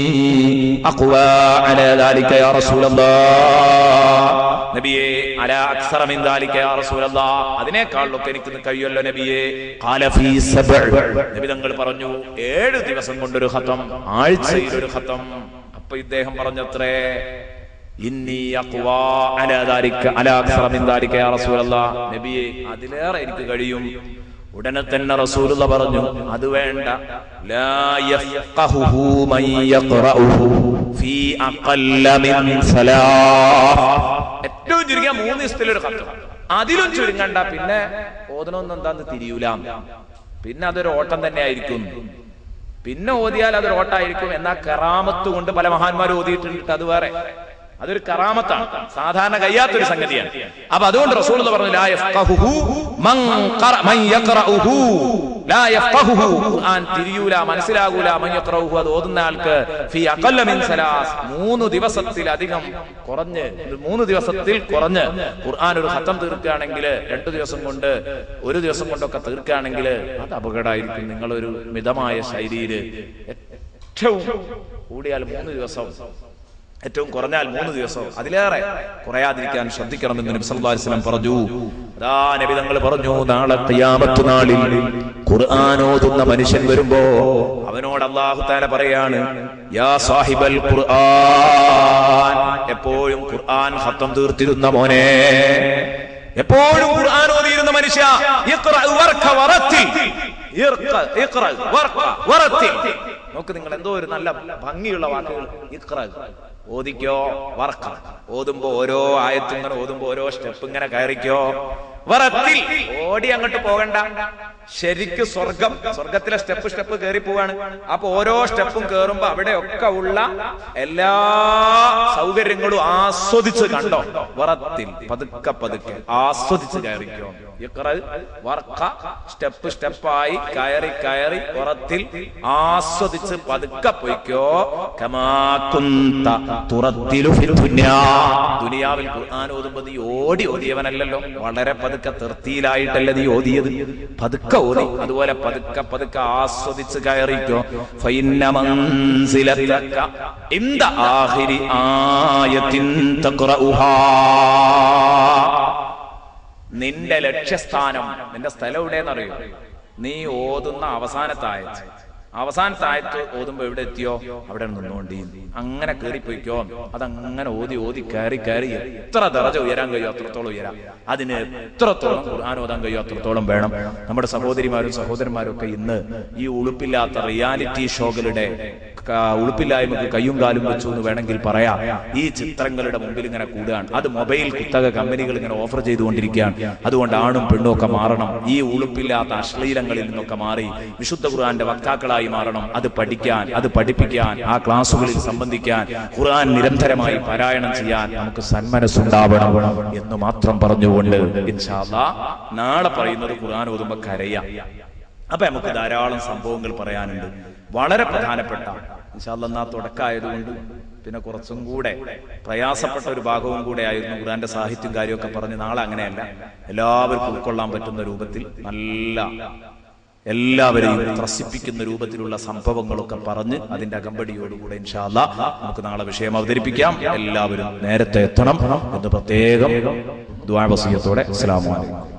അഖ്വാ അലാ ദാലിക യാ റസൂലല്ലാഹ് നബിയെ അലാ അക്സറ മിൻ ദാലിക യാ റസൂലല്ലാഹ് അതിനേക്കാളൊക്കെ എനിക്ക് കഴിയുമല്ലോ നബിയെ ഖാല ഫീ സബ്അ നബി തങ്ങൾ പറഞ്ഞു ഏഴ് ദിവസം കൊണ്ടൊരു ഖത്തം ആഴ്ചയിൽ ഒരു ഖത്തം അപ്പൊ ഇദ്ദേഹം പറഞ്ഞത്രേ ഇന്നി അഖ്വാ അലാ ദാലിക അലാ അക്സറ മിൻ ദാലിക യാ റസൂലല്ലാഹ് നബിയെ അതിലേറെ എനിക്ക് കഴിയും ഉടനെ തന്നെ റസൂലുള്ള പറഞ്ഞു അത് വേണ്ട ലാ യഫ്ഖഹുഹു മൻ യഖറഉഹു ഫീ അഖല്ല മിൻ സലാഹ് ഏറ്റവും ചുരുങ്ങിയ മൂന്ന് ദിവസത്തിലൊരു കത്ത് അതിലും ചുരുങ്ങണ്ട പിന്നെ ഓതണമെന്ന് എന്താന്ന് തിരിയൂല പിന്നെ അതൊരു ഓട്ടം തന്നെ ആയിരിക്കും പിന്നെ ഓതിയാൽ അതൊരു ഓട്ടായിരിക്കും എന്നാ കറാമത്ത് കൊണ്ട് പല മഹാന്മാരും ഓതിയിട്ടുണ്ട് അത് വേറെ അതൊരു കറാമത്താണ് സാധാരണ കഴിയാത്തൊരു സംഗതിയാണ് അപ്പൊ അതുകൊണ്ട് റസൂൽ പറഞ്ഞു ലാ യഫ്ഖഹുഹു മൻ ഖറ മൻ യഖറഉഹു ലാ യഫ്ഖഹുഹു ഖുർആൻ തിരിയൂല മനസ്സിലാകൂല മൻ യഖറഉഹു അത് ഓതുന്ന ആൾക്ക് ഫി അഖല്ല മിൻ സലാസ് മൂന്ന് ദിവസത്തിലധികം കുറഞ്ഞ് ഒരു മൂന്ന് ദിവസത്തിൽ കുറഞ്ഞ് ഖുർആൻ ഒരു ഖത്തം തീർക്കുകയാണെങ്കിൽ രണ്ടു ദിവസം കൊണ്ട് ഒരു ദിവസം കൊണ്ടൊക്കെ തീർക്കുകയാണെങ്കിൽ അത് അപകടമായിരിക്കും നിങ്ങളൊരു മിതമായ ശൈലിയിൽ ഏറ്റവും കൂടിയാൽ മൂന്ന് ദിവസം ഏറ്റവും കുറഞ്ഞാൽ മൂന്ന് ദിവസം അതിലേറെ കുറയാതിരിക്കാൻ ശ്രദ്ധിക്കണമെന്ന് നബി സല്ലല്ലാഹു അലൈഹി വസല്ലം പറഞ്ഞു അതാ നബി തങ്ങൾ പറഞ്ഞു നാളെ ഖിയാമത്ത് നാളിൽ ഖുർആൻ ഓതുന്ന മനുഷ്യൻ വരുമ്പോ അവനോട് അല്ലാഹു തആല പറയാണ് യാ സാഹിബൽ ഖുർആൻ എപ്പോഴും ഖുർആൻ ഖത്തം തീർത്തിരുന്ന മോനെ എപ്പോഴും ഖുർആൻ ഓതിയിരുന്ന മനുഷ്യ ഇഖ്റ വർഖ വറത്തിൽ ഇഖ്റ ഇഖ്റ വർഖ വറത്തിൽ നോക്ക് നിങ്ങൾ എന്തോ ഒരു നല്ല ഭംഗിയുള്ള വാക്കുകൾ ഇഖ്റ ഓദിക്കോ വർക്ക ഓതുമ്പോ ഓരോ ആയത്തും ഇങ്ങനെ ഓതുമ്പോ ഓരോ സ്റ്റെപ്പ് ഇങ്ങനെ കയറിക്കോ വറത്തിൽ ഓടി അങ്ങോട്ട് പോകണ്ട ശരിക്ക് സ്വർഗം സ്വർഗത്തിലെ സ്റ്റെപ്പ് സ്റ്റെപ്പ് കയറി പോവാണ് അപ്പൊ ഓരോ സ്റ്റെപ്പും കയറുമ്പോ അവിടെയൊക്കെ ഉള്ള എല്ലാ സൗകര്യങ്ങളും ആസ്വദിച്ച് കണ്ടോ വറത്തിൽ പതുക്കെ പതുക്കെ ആസ്വദിച്ച് കയറിക്കോ ഇഖ്റ വർക്ക സ്റ്റെപ്പ് സ്റ്റെപ്പായി കയറി കയറി പുറത്തിൽ ആസ്വദിച്ച് പതുക്കെ പൊയ്ക്കോ കമാകുന്ത തുറത്തിലു ഫിൽ ദുനിയാ ദുനിയാവിൽ ഖുർആൻ ഓതുമ്പോൾ നീ ഓടി ഓതിയവനല്ലല്ലോ വളരെ പതുക്കെ തൃപ്തിയിലായിട്ടല്ല നീ ഓതിയത് പതുക്കെ പതുക്കെ ഓതി അതുപോലെ പതുക്കെ പതുക്കെ ആസ്വദിച്ച് കയറിക്കോ ഫൈന്ന മൻസിലത്തക ഇന്ദ ആഖിരി ആയത്തിൻ തഖറഉഹാ നിന്റെ ലക്ഷ്യസ്ഥാനം നിന്റെ സ്ഥലം എവിടെയെന്നറിയോ നീ ഓതുന്ന അവസാനത്തായത് അവസാനത്തായത്ത് ഓതുമ്പോ എവിടെ എത്തിയോ അവിടെ നിന്നുകൊണ്ട് അങ്ങനെ കയറിപ്പോയിക്കോ അതങ്ങനെ ഓതി ഓതി കയറി കയറി എത്ര ദറജ ഉയരാൻ കഴിയോ അത്രത്തോളം ഉയരാം അതിന് എത്രത്തോളം ഖുർആൻ ഓതാൻ കഴിയോ അത്രത്തോളം വേണം നമ്മുടെ സഹോദരിമാരും സഹോദരന്മാരും ഒക്കെ ഇന്ന് ഈ ഉളുപ്പില്ലാത്ത റിയാലിറ്റി ഷോകളുടെ ക- ഉളുപ്പില്ലായ്മക്ക് കയ്യും കാലും വെച്ചു എന്ന് വേണമെങ്കിൽ പറയാം ഈ ചിത്രങ്ങളുടെ മുമ്പിൽ ഇങ്ങനെ കൂടുകയാണ് അത് മൊബൈൽ കുത്തക കമ്പനികൾ ഇങ്ങനെ ഓഫർ ചെയ്തുകൊണ്ടിരിക്കുകയാണ് അതുകൊണ്ട് ആണും പെണ്ണും ഒക്കെ മാറണം ഈ ഉളുപ്പില്ലാത്ത അശ്ലീലങ്ങളിൽ നിന്നൊക്കെ മാറി വിശുദ്ധ ഖുർആന്റെ വക്താക്കളായി മാറണം അത് പഠിക്കാൻ അത് പഠിപ്പിക്കാൻ ആ ക്ലാസ്സുകളിൽ സംബന്ധിക്കാൻ ഖുർആൻ നിരന്തരമായി പാരായണം ചെയ്യാൻ നമുക്ക് സന്മനസ്സുണ്ടാവണം എന്ന് മാത്രം പറഞ്ഞുകൊണ്ട് ഇൻഷാ അല്ലാ നാളെ പറയുന്നത് ഖുർആൻ ഓതുമ്പോ കരയാം അപ്പൊ നമുക്ക് ധാരാളം സംഭവങ്ങൾ പറയാനുണ്ട് വളരെ പ്രധാനപ്പെട്ട ഇൻഷാല്ലാ തുടക്കമായതുകൊണ്ട് പിന്നെ കുറച്ചും കൂടെ പ്രയാസപ്പെട്ട ഒരു ഭാഗവും കൂടെ ആയിരുന്നു ഖുർആന്റെ സാഹിത്യം കാര്യമൊക്കെ പറഞ്ഞ് നാളെ അങ്ങനെയല്ല എല്ലാവർക്കും ഉൾക്കൊള്ളാൻ പറ്റുന്ന രൂപത്തിൽ നല്ല എല്ലാവരെയും ത്രസിപ്പിക്കുന്ന രൂപത്തിലുള്ള സംഭവങ്ങളൊക്കെ പറഞ്ഞ് അതിന്റെ അകമ്പടിയോടുകൂടെ ഇൻഷാല്ല നമുക്ക് നാളെ വിഷയം അവതരിപ്പിക്കാം എല്ലാവരും നേരത്തെ എത്തണം എന്ന് പ്രത്യേകം ദ്വാവസീയത്തോടെ അസ്സലാമു അലൈക്കും